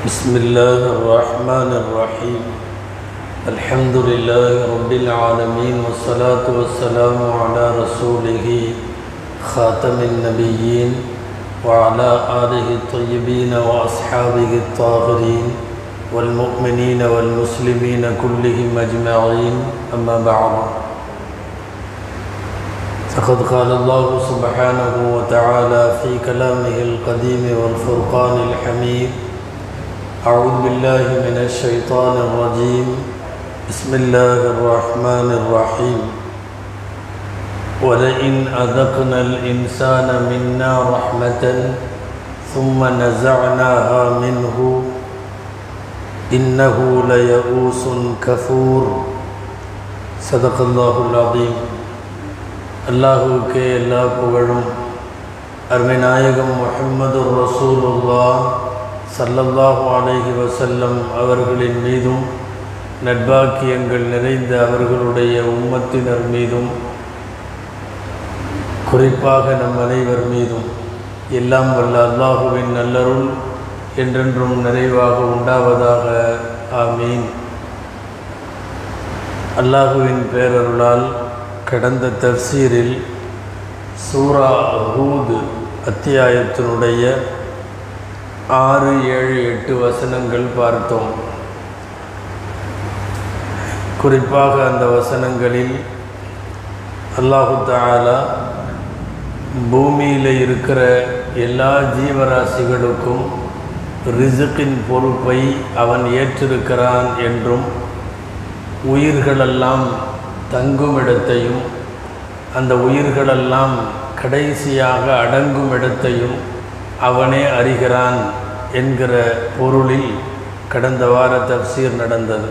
بسم الله الرحمن الرحيم الحمد لله رب العالمين والصلاة والسلام على رسوله خاتم النبيين وعلى آله الطيبين وأصحابه الطاهرين والمؤمنين والمسلمين كلهم أجمعين أما بعد فقد قال الله سبحانه وتعالى في كلامه القديم والفرقان الحميد أعوذ بالله من الشيطان الرجيم بسم الله الرحمن الرحيم ولئن أذقنا الإنسان منا رحمة ثم نزعناها منه إنه ليئوس كفور صدق الله العظيم அல்லாஹுக்கே எல்லா புகழும் அருமை நாயகம் முஹம்மது ரசூலுல்லா சல்லல்லாஹு அலைஹி வசல்லம் அவர்களின் மீதும் நட்பாக்கியங்கள் நிறைந்த அவர்களுடைய உம்மத்தினர் மீதும் குறிப்பாக நம் அனைவர் மீதும் எல்லாம் வல்ல அல்லாஹுவின் நல்லருள் என்றென்றும் நிறைவாக உண்டாவதாக ஆமீன் அல்லாஹுவின் பேரருளால் கடந்த தப்சீரில் சூரா ஹூது அத்தியாயத்தினுடைய ஆறு ஏழு எட்டு வசனங்கள் பார்த்தோம் குறிப்பாக அந்த வசனங்களில் அல்லாஹு தாலா பூமியில் இருக்கிற எல்லா ஜீவராசிகளுக்கும் ரிசுக்கின் பொறுப்பை அவன் ஏற்றிருக்கிறான் என்றும் உயிர்களெல்லாம் தங்கும் இடத்தையும் அந்த உயிர்களெல்லாம் கடைசியாக அடங்கும் இடத்தையும் அவனே அறிகிறான் என்கிற பொருளில் கடந்த வார தப்சீர் நடந்தது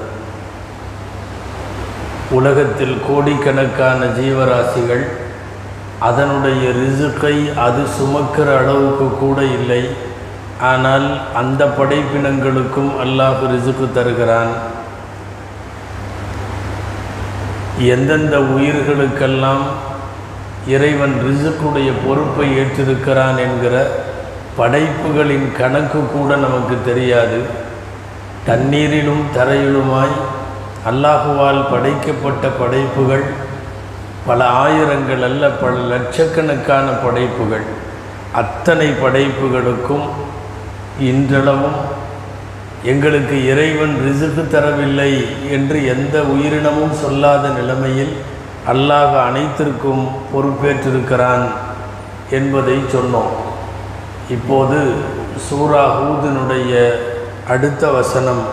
உலகத்தில் கோடிக்கணக்கான ஜீவராசிகள் அதனுடைய ரிசுக்கை அது சுமக்கிற அளவுக்கு கூட இல்லை ஆனால் அந்த படைப்பினங்களுக்கும் அல்லாஹ் ரிசுக்கு தருகிறான் எந்தெந்த உயிர்களுக்கெல்லாம் இறைவன் ரிசுக்குடைய பொறுப்பை ஏற்றிருக்கிறான் என்கிற படைப்புகளின் கணக்கு கூட நமக்கு தெரியாது தண்ணீரிலும் தரையிலுமாய் அல்லாஹுவால் படைக்கப்பட்ட படைப்புகள் பல ஆயிரங்கள் அல்ல பல லட்சக்கணக்கான படைப்புகள் அத்தனை படைப்புகளுக்கும் இன்றளவும் எங்களுக்கு இறைவன் ரிசுக்கு தரவில்லை என்று எந்த உயிரினமும் சொல்லாத நிலைமையில் அல்லாஹ் அனைத்திற்கும் பொறுப்பேற்றிருக்கிறான் என்பதை சொன்னோம் இப்போது சூரா ஹூதனுடைய அடுத்த வசனம்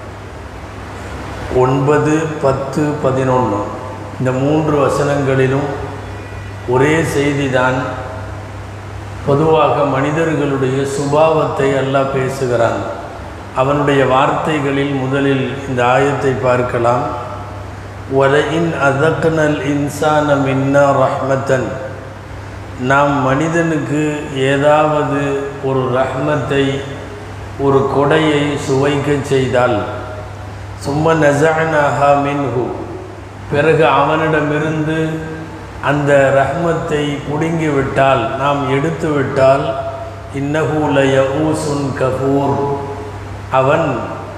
ஒன்பது பத்து பதினொன்று இந்த மூன்று வசனங்களிலும் ஒரே செய்திதான் பொதுவாக மனிதர்களுடைய சுபாவத்தை அல்லாஹ் பேசுகிறான் அவனுடைய வார்த்தைகளில் முதலில் இந்த ஆயத்தை பார்க்கலாம் ஒலையின் அதக்கனல் இன்சான மின்னா ரஹ்மத்தன் நாம் மனிதனுக்கு ஏதாவது ஒரு ரஹ்மத்தை ஒரு கொடையை சுவைக்க செய்தால் சும்மா நசானாஹா மின்ஹு பிறகு அவனிடமிருந்து அந்த ரஹ்மத்தை பிடுங்கி விட்டால் நாம் எடுத்து விட்டால் இன்னஹூலய ஊசுன் கபூர் அவன்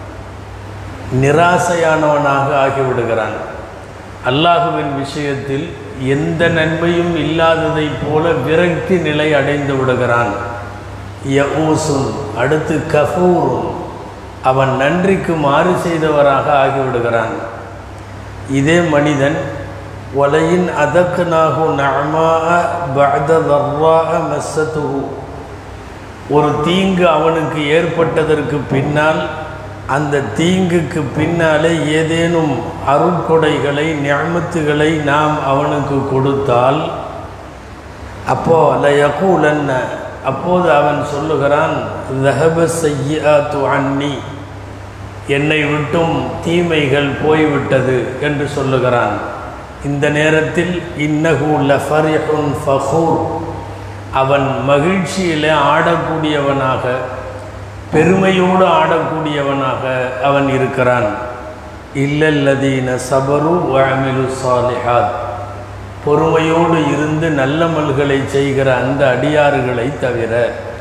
நிராசையானவனாக ஆகிவிடுகிறான் அல்லாஹுவின் விஷயத்தில் எந்த நன்மையும் இல்லாததைப் போல விரக்தி நிலை அடைந்து விடுகிறான் யஊசுன் அடுத்து கஃபூரும் அவன் நன்றிக்கு மாறு செய்தவராக ஆகிவிடுகிறான் இதே மனிதன் ஒலையின் அதக்கனாகு நமாக பதவர்வாக மெஸ்ஸத்துகு ஒரு தீங்கு அவனுக்கு ஏற்பட்டதற்கு பின்னால் அந்த தீங்குக்கு பின்னாலே ஏதேனும் அருட்கொடைகளை ஞாமத்துகளை நாம் அவனுக்கு கொடுத்தால் அப்போ லயகூலன்ன அப்போது அவன் சொல்லுகிறான் ரஹப செய்யாத்து அன்னி என்னை விட்டும் தீமைகள் போய்விட்டது என்று சொல்லுகிறான் இந்த நேரத்தில் இன்னஹூ லஃபரிஹுன் ஃபஹூர் அவன் மகிழ்ச்சியில் ஆடக்கூடியவனாக பெருமையோடு ஆடக்கூடியவனாக அவன் இருக்கிறான் இல்லல்லதீன சபரு வஅமிலு சாலிஹாத் பொறுமையோடு இருந்து நல்லமல்களை செய்கிற அந்த அடியார்களை தவிர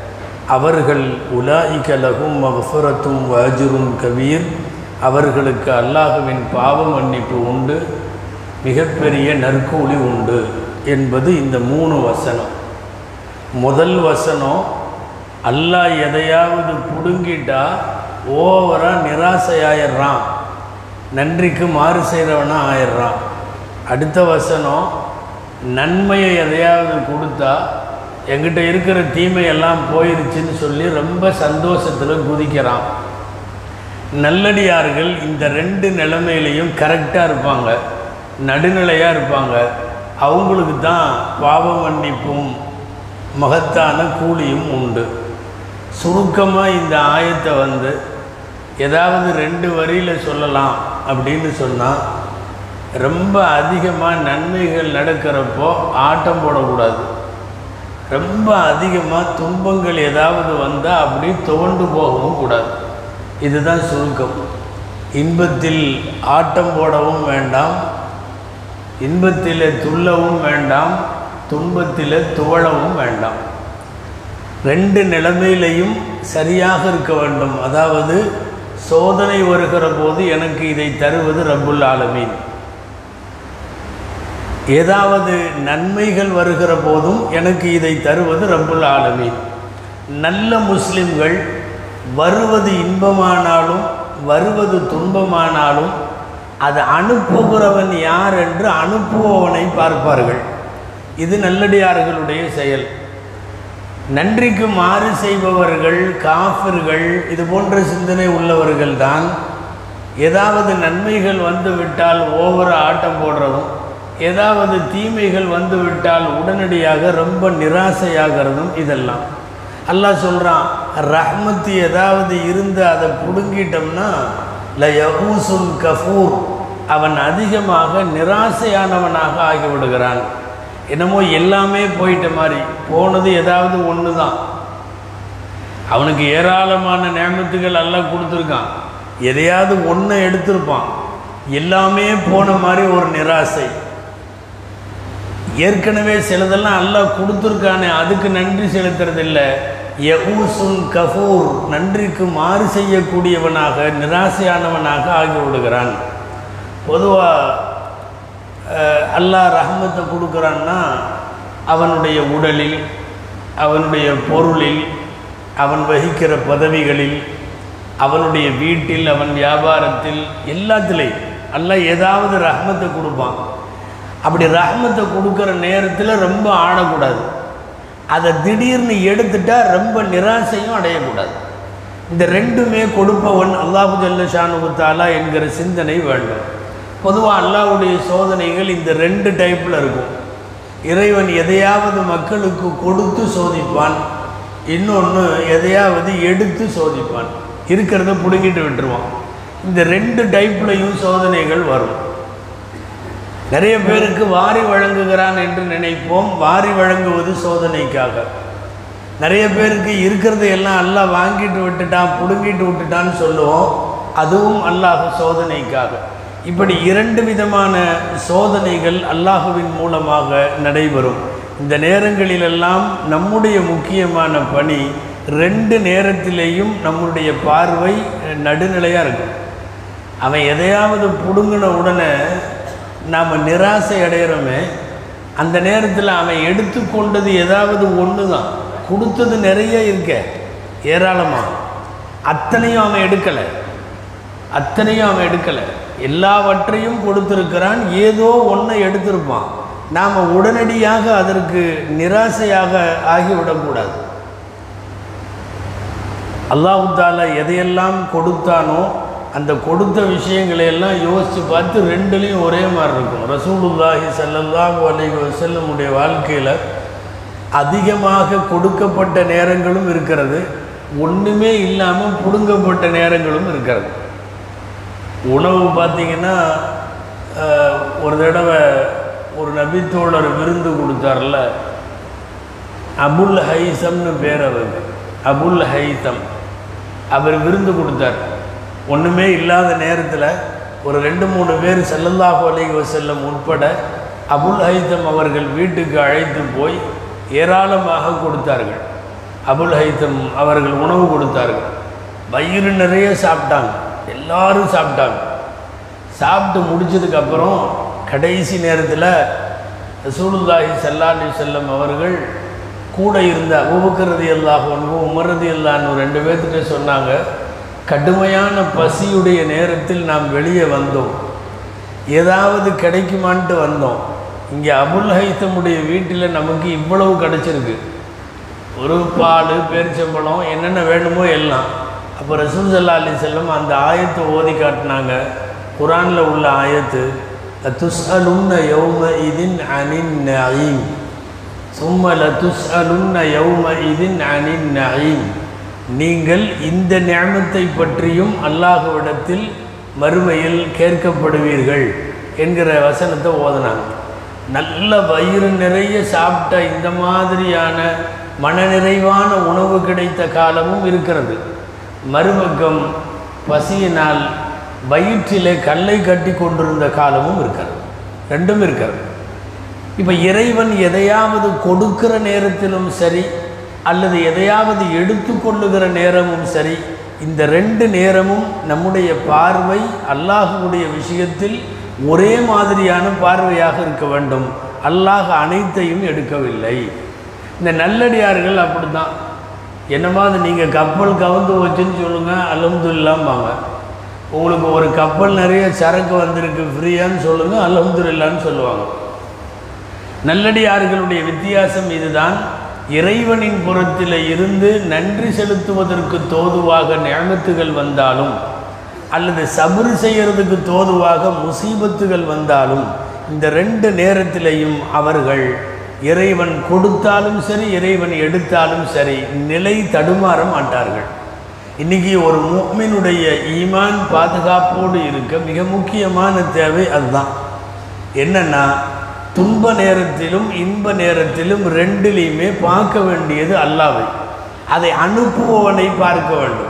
அவர்கள் உலாயிக லகும் மஃபரத்தும் வாஜுரும் கபீர் அவர்களுக்கு அல்லாஹுவின் பாவ மன்னிப்பு உண்டு மிகப்பெரிய நற்கூலி உண்டு என்பது இந்த மூணு வசனம் முதல் வசனம் அல்லாஹ் எதையாவது பிடுங்கிட்டா ஓவராக நிராசையாயிடுறான் நன்றிக்கு மாறு செய்கிறவனா ஆயிடுறான் அடுத்த வசனம் நன்மையை எதையாவது கொடுத்தா எங்கிட்ட இருக்கிற தீமையெல்லாம் போயிருச்சுன்னு சொல்லி ரொம்ப சந்தோஷத்தில் குதிக்கிறான் நல்லடியார்கள் இந்த ரெண்டு நிலைமையிலையும் கரெக்டாக இருப்பாங்க நடுநிலையாக இருப்பாங்க அவங்களுக்கு தான் பாவ மன்னிப்பும் மகத்தான கூலியும் உண்டு சுருக்கமாக இந்த ஆயத்தை வந்து ஏதாவது ரெண்டு வரியில் சொல்லலாம் அப்படின்னு சொன்னால் ரொம்ப அதிகமாக நன்மைகள் நடக்கிறப்போ ஆட்டம் போடக்கூடாது ரொம்ப அதிகமாக துன்பங்கள் ஏதாவது வந்தால் அப்படி துவண்டு போகவும் கூடாது இதுதான் சுருக்கம் இன்பத்தில் ஆட்டம் போடவும் வேண்டாம் இன்பத்தில் துள்ளவும் வேண்டாம் துன்பத்தில் துவளவும் வேண்டாம் ரெண்டு நிலைமையிலையும் சரியாக இருக்க வேண்டும் அதாவது சோதனை வருகிற போது எனக்கு இதை தருவது ரப்புல் ஆலமீன் ஏதாவது நன்மைகள் வருகிற போதும் எனக்கு இதை தருவது ரப்புல் ஆலமீன் நல்ல முஸ்லிம்கள் வருவது இன்பமானாலும் வருவது துன்பமானாலும் அது அனுப்புகிறவன் யார் என்று அனுப்புபவனை பார்ப்பார்கள் இது நல்லடியார்களுடைய செயல் நன்றிக்கு மாறு செய்பவர்கள் காஃபிர்கள் இது போன்ற சிந்தனை உள்ளவர்கள் தான் ஏதாவது நன்மைகள் வந்து விட்டால் ஓவர ஆட்டம் போடுறதும் ஏதாவது தீமைகள் வந்து விட்டால் உடனடியாக ரொம்ப நிராசையாகிறதும் இதெல்லாம் அல்லாஹ் சொல்கிறான் ரஹ்மத்து ஏதாவது இருந்து அதை பிடுங்கிட்டோம்னா ல யகூசுல் கஃபூர் அவன் அதிகமாக நிராசையானவனாக ஆகிவிடுகிறான் என்னமோ எல்லாமே போயிட்ட மாதிரி போனது ஏதாவது ஒன்று தான் அவனுக்கு ஏராளமான நேமத்துகள் எல்லாம் கொடுத்துருக்கான் எதையாவது ஒன்றை எடுத்திருப்பான் எல்லாமே போன மாதிரி ஒரு நிராசை ஏற்கனவே சிலதெல்லாம் அல்லாஹ் கொடுத்துருக்கானே அதுக்கு நன்றி செலுத்துறதில்ல யகூசுன் கஃபூர் நன்றிக்கு மாறு செய்யக்கூடியவனாக நிராசையானவனாக ஆகிவிடுகிறான் பொதுவாக அல்லாஹ் ரஹமத்தை கொடுக்குறான்னா அவனுடைய உடலில் அவனுடைய பொருளில் அவன் வகிக்கிற பதவிகளில் அவனுடைய வீட்டில் அவன் வியாபாரத்தில் எல்லாத்துலேயும் அல்லாஹ் ஏதாவது ரஹமத்தை கொடுப்பான் அப்படி ரஹமத்தை கொடுக்குற நேரத்தில் ரொம்ப ஆடக்கூடாது அதை திடீர்னு எடுத்துட்டா ரொம்ப நிராசையும் அடையக்கூடாது இந்த ரெண்டுமே கொடுப்பவன் அல்லாஹு ஜல்ல ஷானுகுத்தாலா என்கிற சிந்தனை வேண்டும் பொதுவாக அல்லாஹ்வுடைய சோதனைகள் இந்த ரெண்டு டைப்பில் இருக்கும் இறைவன் எதையாவது மக்களுக்கு கொடுத்து சோதிப்பான் இன்னொன்று எதையாவது எடுத்து சோதிப்பான் இருக்கிறத பிடுங்கிட்டு விட்டுருவான் இந்த ரெண்டு டைப்லையும் சோதனைகள் வரும் நிறைய பேருக்கு வாரி வழங்குகிறான் என்று நினைப்போம் வாரி வழங்குவது சோதனைக்காக நிறைய பேருக்கு இருக்கிறத எல்லாம் அல்லாஹ் வாங்கிட்டு விட்டுட்டான் பிடுங்கிட்டு விட்டுட்டான்னு சொல்லுவோம் அதுவும் அல்லாஹ் சோதனைக்காக இப்படி இரண்டு விதமான சோதனைகள் அல்லாஹுவின் மூலமாக நடைபெறும் இந்த நேரங்களிலெல்லாம் நம்முடைய முக்கியமான பணி ரெண்டு நேரத்திலேயும் நம்முடைய பார்வை நடுநிலையாக இருக்கும் அவன் எதையாவது பிடுங்கின உடனே நாம் நிராசை அடைகிறோமே அந்த நேரத்தில் அவன் எடுத்துக்கொண்டது ஏதாவது ஒன்று தான் கொடுத்தது நிறைய இருக்க ஏராளமாக அத்தனையும் அவன் எடுக்கலை அத்தனையும் அவன் எடுக்கலை எல்லாவற்றையும் கொடுத்திருக்கிறான் ஏதோ ஒன்றை எடுத்திருப்பான் நாம் உடனடியாக அதற்கு நிராசையாக ஆகிவிடக்கூடாது அல்லாஹு தாலா எதையெல்லாம் கொடுத்தானோ அந்த கொடுத்த விஷயங்களை எல்லாம் யோசித்து பார்த்து ரெண்டுலேயும் ஒரே மாதிரி இருக்கும் ரசூலுல்லாஹி ஸல்லல்லாஹு அலைஹி வஸல்லமுடைய வாழ்க்கையில் அதிகமாக கொடுக்கப்பட்ட நேரங்களும் இருக்கிறது ஒன்றுமே இல்லாமல் பிடுங்கப்பட்ட நேரங்களும் இருக்கிறது உணவு பார்த்திங்கன்னா அஹ், ஒரு தடவை ஒரு நபித்தோழர் விருந்து கொடுத்தார்ல அபுல் ஹைசம்னு பேர் அவருக்கு அபுல் ஹைசம் அவர் விருந்து கொடுத்தார் ஒன்றுமே இல்லாத நேரத்தில் ஒரு ரெண்டு மூணு பேர் ஸல்லல்லாஹு அலைஹி வஸல்லம் உட்பட அபுல் ஹைத்தம் அவர்கள் வீட்டுக்கு அழைத்து போய் ஏராளமாக கொடுத்தார்கள் அபுல் ஹைத்தம் அவர்கள் உணவு கொடுத்தார்கள் வயிறு நிறைய சாப்பிட்டாங்க எல்லாரும் சாப்பிட்டாங்க சாப்பிட்டு முடிச்சதுக்கப்புறம் கடைசி நேரத்தில் ரசூலுல்லாஹி ஸல்லல்லாஹு அலைஹி செல்லம் அவர்கள் கூட இருந்த அபூபக்கரதி அல்லாஹ் உமரதி அல்லான்னு ரெண்டு பேர்த்திட்ட சொன்னாங்க கடுமையான பசியுடைய நேரத்தில் நாம் வெளியே வந்தோம் ஏதாவது கிடைக்குமான்ட்டு வந்தோம் இங்கே அபுல் ஹைத்தமுடைய வீட்டில் நமக்கு இவ்வளவு கிடச்சிருக்கு ஒரு பால் பேரிச்சம்பழம் என்னென்ன வேணுமோ எல்லாம் அப்போ ரசூல் சல்லா அலி செல்லம் அந்த ஆயத்தை ஓதி காட்டினாங்க குரானில் உள்ள ஆயத்து துஸ்அலுன்ன யௌம இதின் அனின் நயீம் சும்ம லதுஸ்அலுன்ன யௌம இதின் அனின் நயீம் நீங்கள் இந்த ஞானத்தை பற்றியும் அல்லாஹ்விடத்தில் மறுமையில் கேட்கப்படுவீர்கள் என்கிற வசனத்தை ஓதுனாங்க நல்ல வயிறு நிறைய சாப்பிட்ட இந்த மாதிரியான மனநிறைவான உணவு கிடைத்த காலமும் இருக்கிறது மறுபக்கம் பசியினால் வயிற்றிலே கல்லை கட்டி கொண்டிருந்த காலமும் இருக்கிறது ரெண்டும் இருக்கிறது இப்போ இறைவன் எதையாவது கொடுக்கிற நேரத்திலும் சரி அல்லது எதையாவது எடுத்துக்கொள்ளுகிற நேரமும் சரி இந்த ரெண்டு நேரமும் நம்முடைய பார்வை அல்லாஹுடைய விஷயத்தில் ஒரே மாதிரியான பார்வையாக இருக்க வேண்டும் அல்லாஹ் அனைத்தையும் எடுக்கவில்லை இந்த நல்லடியார்கள் அப்படி தான் என்னமாவது நீங்கள் கப்பல் கவுந்து வச்சுன்னு சொல்லுங்கள் அலமதுல்லாம்பாங்க உங்களுக்கு ஒரு கப்பல் நிறைய சரக்கு வந்திருக்கு ஃப்ரீயான்னு சொல்லுங்கள் அலமதுல்லான்னு சொல்லுவாங்க நல்லடியார்களுடைய வித்தியாசம் இதுதான் இறைவனின் புறத்தில் இருந்து நன்றி செலுத்துவதற்கு தோதுவாக நியமத்துகள் வந்தாலும் அல்லது சபறு செய்யறதுக்கு தோதுவாக முசீபத்துகள் வந்தாலும் இந்த ரெண்டு நேரத்திலையும் அவர்கள் இறைவன் கொடுத்தாலும் சரி இறைவன் எடுத்தாலும் சரி நிலை தடுமாற மாட்டார்கள் இன்னைக்கு ஒரு முக்மினுடைய ஈமான் பாதுகாப்போடு இருக்க மிக முக்கியமான தேவை அதுதான் என்னன்னா துன்ப நேரத்திலும் இன்ப நேரத்திலும் ரெண்டிலையுமே பார்க்க வேண்டியது அல்லாவை அதை அனுப்புபவனை பார்க்க வேண்டும்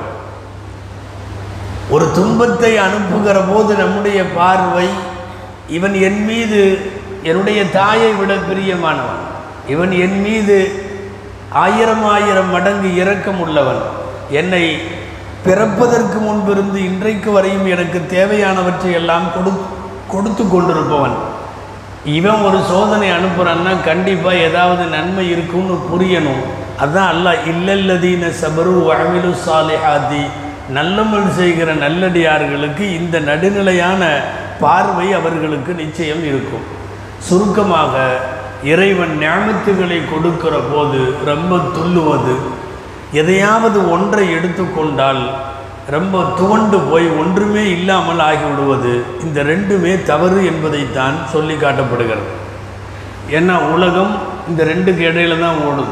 ஒரு துன்பத்தை அனுப்புகிற போது நம்முடைய பார்வை இவன் என் மீது என்னுடைய தாயை விட பிரியமானவன் இவன் என் மீது ஆயிரம் ஆயிரம் மடங்கு இரக்கம் உள்ளவன் என்னை பிறப்பதற்கு முன்பிருந்து இன்றைக்கு வரையும் எனக்கு தேவையானவற்றை எல்லாம் கொடு கொடுத்து கொண்டிருப்பவன் இவன் ஒரு சோதனை அனுப்புகிறான்னா கண்டிப்பாக ஏதாவது நன்மை இருக்கும்னு புரியணும் அதான் அல்லாஹ் இல்லல்லதீன சபரு அமிலு சாலிஹாதி நல்லமல் செய்கிற நல்லடியார்களுக்கு இந்த நடுநிலையான பார்வை அவர்களுக்கு நிச்சயம் இருக்கும் சுருக்கமாக இறைவன் ஞாபகத்துகளை கொடுக்கிற போது ரொம்ப துள்ளுவது எதையாவது ஒன்றை எடுத்துக்கொண்டால் ரொம்ப துவண்டு போய் ஒன்றுமே இல்லாமல் ஆகிவிடுவது இந்த ரெண்டுமே தவறு என்பதைத்தான் சொல்லி காட்டப்படுகிறது ஏன்னா உலகம் இந்த ரெண்டுக்கு இடையில தான் ஓடுது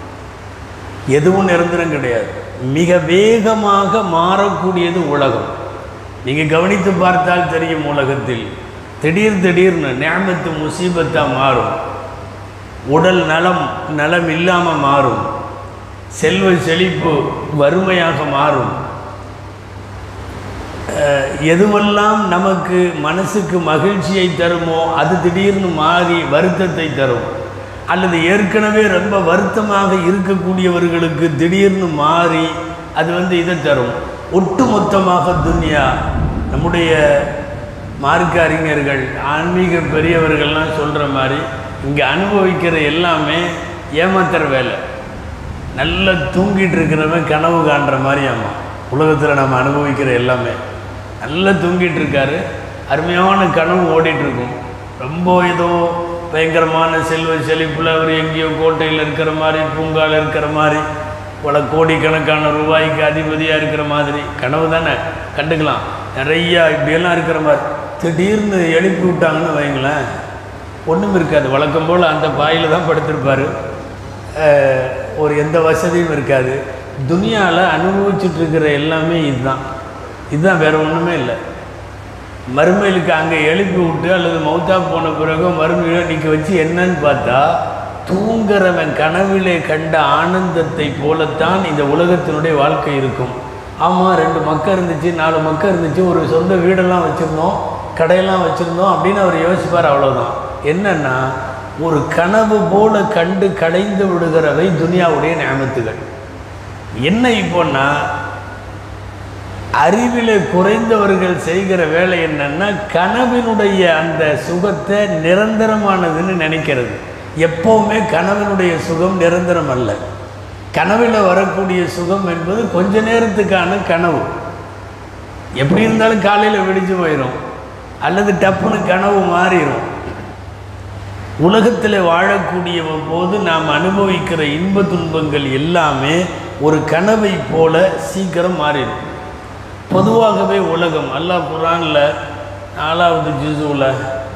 எதுவும் நிரந்தரம் கிடையாது மிக வேகமாக மாறக்கூடியது உலகம் நீங்கள் கவனித்து பார்த்தால் தெரியும் உலகத்தில் திடீர் திடீர்னு ஞாபகத்து முசீபத்தாக மாறும் உடல் நலம் நலம் இல்லாமல் மாறும் செல்வ செழிப்பு வறுமையாக மாறும் அஹ், எதுவெல்லாம் நமக்கு மனசுக்கு மகிழ்ச்சியை தருமோ அது திடீர்னு மாறி வருத்தத்தை தரும் அல்லது ஏற்கனவே ரொம்ப வருத்தமாக இருக்கக்கூடியவர்களுக்கு திடீர்னு மாறி அது வந்து இதை தரும் ஒட்டுமொத்தமாக துன்யா நம்முடைய மார்க்க அறிஞர்கள் ஆன்மீக பெரியவர்கள்லாம் சொல்கிற மாதிரி இங்கே அனுபவிக்கிற எல்லாமே ஏமாத்துற வேலை நல்லா தூங்கிட்டு இருக்கிறவன் கனவு காண்ற மாதிரி ஆமா உலகத்தில் நம்ம அனுபவிக்கிற எல்லாமே நல்லா தூங்கிட்டு இருக்காரு அருமையான கனவு ஓடிட்டு இருக்கும் ரொம்ப ஏதோ பயங்கரமான செல்வ செழிப்பில் அவர் எங்கேயோ கோட்டையில் இருக்கிற மாதிரி பூங்காவில் இருக்கிற மாதிரி பல கோடிக்கணக்கான ரூபாய்க்கு அதிபதியாக இருக்கிற மாதிரி கனவு தானே கண்டுக்கலாம் நிறையா இப்படியெல்லாம் இருக்கிற மாதிரி திடீர்னு எழுப்பி விட்டாங்கன்னு வைங்களேன் ஒன்றும் இருக்காது வழக்கம் போல் அந்த பாயில் தான் படுத்திருப்பார் அஹ், ஒரு எந்த வசதியும் இருக்காது துனியாவில் அனுபவிச்சுட்டு இருக்கிற எல்லாமே இதுதான் இதுதான் வேற ஒன்றுமே இல்லை மறுமையிலுக்கு அங்கே எழுப்பி விட்டு அல்லது மௌத்தா போன பிறகு மறுமையில நிற்க வச்சு என்னன்னு பார்த்தா தூங்குறவன் கனவிலே கண்ட ஆனந்தத்தை போலத்தான் இந்த உலகத்தினுடைய வாழ்க்கை இருக்கும் ஆமாம் ரெண்டு மக்கள் இருந்துச்சு நாலு மக்கள் இருந்துச்சு ஒரு சொந்த வீடெல்லாம் வச்சுருந்தோம் கடையெல்லாம் வச்சுருந்தோம் அப்படின்னு அவர் யோசிப்பார் அவ்வளோதான் என்னன்னா ஒரு கனவு போல கண்டு கடைந்து விடுகிறவை துனியாவுடைய ஞாபகத்துகள் என்ன இப்போன்னா அறிவில் குறைந்தவர்கள் செய்கிற வேலை என்னன்னா கனவினுடைய அந்த சுகத்தை நிரந்தரமானதுன்னு நினைக்கிறது எப்போவுமே கனவினுடைய சுகம் நிரந்தரம் அல்ல கனவில் வரக்கூடிய சுகம் என்பது கொஞ்ச நேரத்துக்கான கனவு எப்படி இருந்தாலும் காலையில் வெடிச்சு போயிடும் அல்லது டப்புன்னு கனவு மாறிடும் உலகத்தில் வாழக்கூடிய போது நாம் அனுபவிக்கிற இன்ப துன்பங்கள் எல்லாமே ஒரு கனவை போல சீக்கிரம் மாறிடும் பொதுவாகவே உலகம் அல்லாஹ் குரானில் நாலாவது ஜிசுவில்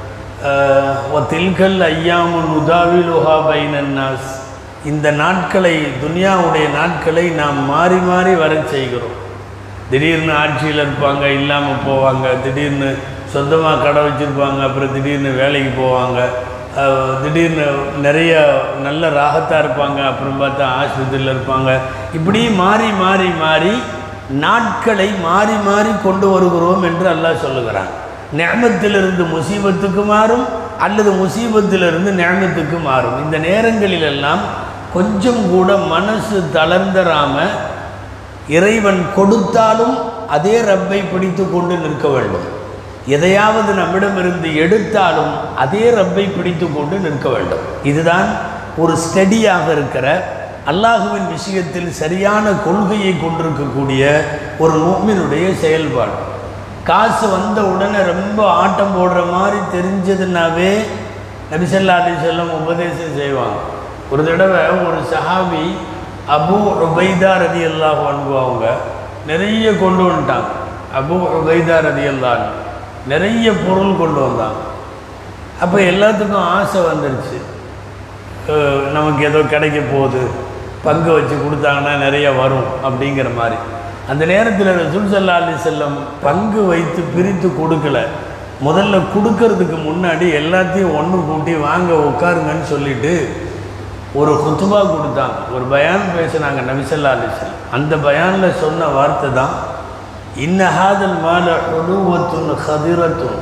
தில்கல் ஐயாமுன் உதாவிலுஹா பைனன்னாஸ் இந்த நாட்களை துனியாவுடைய நாட்களை நாம் மாறி மாறி வரச் செய்கிறோம் திடீர்னு ஆட்சியில் இருப்பாங்க இல்லாமல் போவாங்க திடீர்னு சொந்தமாக கடை வச்சுருப்பாங்க அப்புறம் திடீர்னு வேலைக்கு போவாங்க அஹ், திடீர்னு நிறைய நல்ல ராகத்தாக இருப்பாங்க அப்புறம் பார்த்தா ஆஸ்பத்திரியில் இருப்பாங்க இப்படி மாறி மாறி மாறி நாட்களை மாறி மாறி கொண்டு வருகிறோம் என்று அல்லாஹ் சொல்லுகிறான் ஞானத்திலிருந்து முசீபத்துக்கு மாறும் அல்லது முசீபத்திலிருந்து ஞானத்துக்கு மாறும் இந்த நேரங்களிலெல்லாம் கொஞ்சம் கூட மனசு தளர்ந்தராமல் இறைவன் கொடுத்தாலும் அதே ரப்பை பிடித்து கொண்டு நிற்க வேண்டும் எதையாவது நம்மிடமிருந்து எடுத்தாலும் அதே ரப்பை பிடித்து கொண்டு நிற்க வேண்டும் இதுதான் ஒரு ஸ்டடியாக இருக்கிற அல்லாஹுவின் விஷயத்தில் சரியான கொள்கையை கொண்டிருக்கக்கூடிய ஒரு மூமினுடைய செயல்பாடு காசு வந்த உடனே ரொம்ப ஆட்டம் போடுற மாதிரி தெரிஞ்சதுனாவே நபிசல்லா அலி செல்லம் உபதேசம் செய்வாங்க ஒரு தடவை ஒரு சஹாபி அபு உபைதா ரதி அல்லாஹ் அவங்க நிறைய கொண்டு வந்துட்டாங்க அபு உபைதா ரதி அல்லாஹ் நிறைய பொருள் கொண்டு வந்தாங்க அப்போ எல்லாத்துக்கும் ஆசை வந்துடுச்சு அஹ் நமக்கு ஏதோ கிடைக்க போகுது பங்கு வச்சு கொடுத்தாங்கன்னா நிறைய வரும் அப்படிங்கிற மாதிரி அந்த நேரத்தில் ரசூல் சல்லா அலி செல்லம் பங்கு வைத்து பிரித்து கொடுக்கல முதல்ல கொடுக்கறதுக்கு முன்னாடி எல்லாத்தையும் ஒன்று கூட்டி வாங்க உட்காருங்கன்னு சொல்லிட்டு ஒரு குத்துபா கொடுத்தாங்க ஒரு பயான் பேசினாங்க நபிசல்லா அலிசல் அந்த பயானில் சொன்ன வார்த்தை தான் இன்னஹாதல் மால உருவத்துன் ஹதிரத்துன்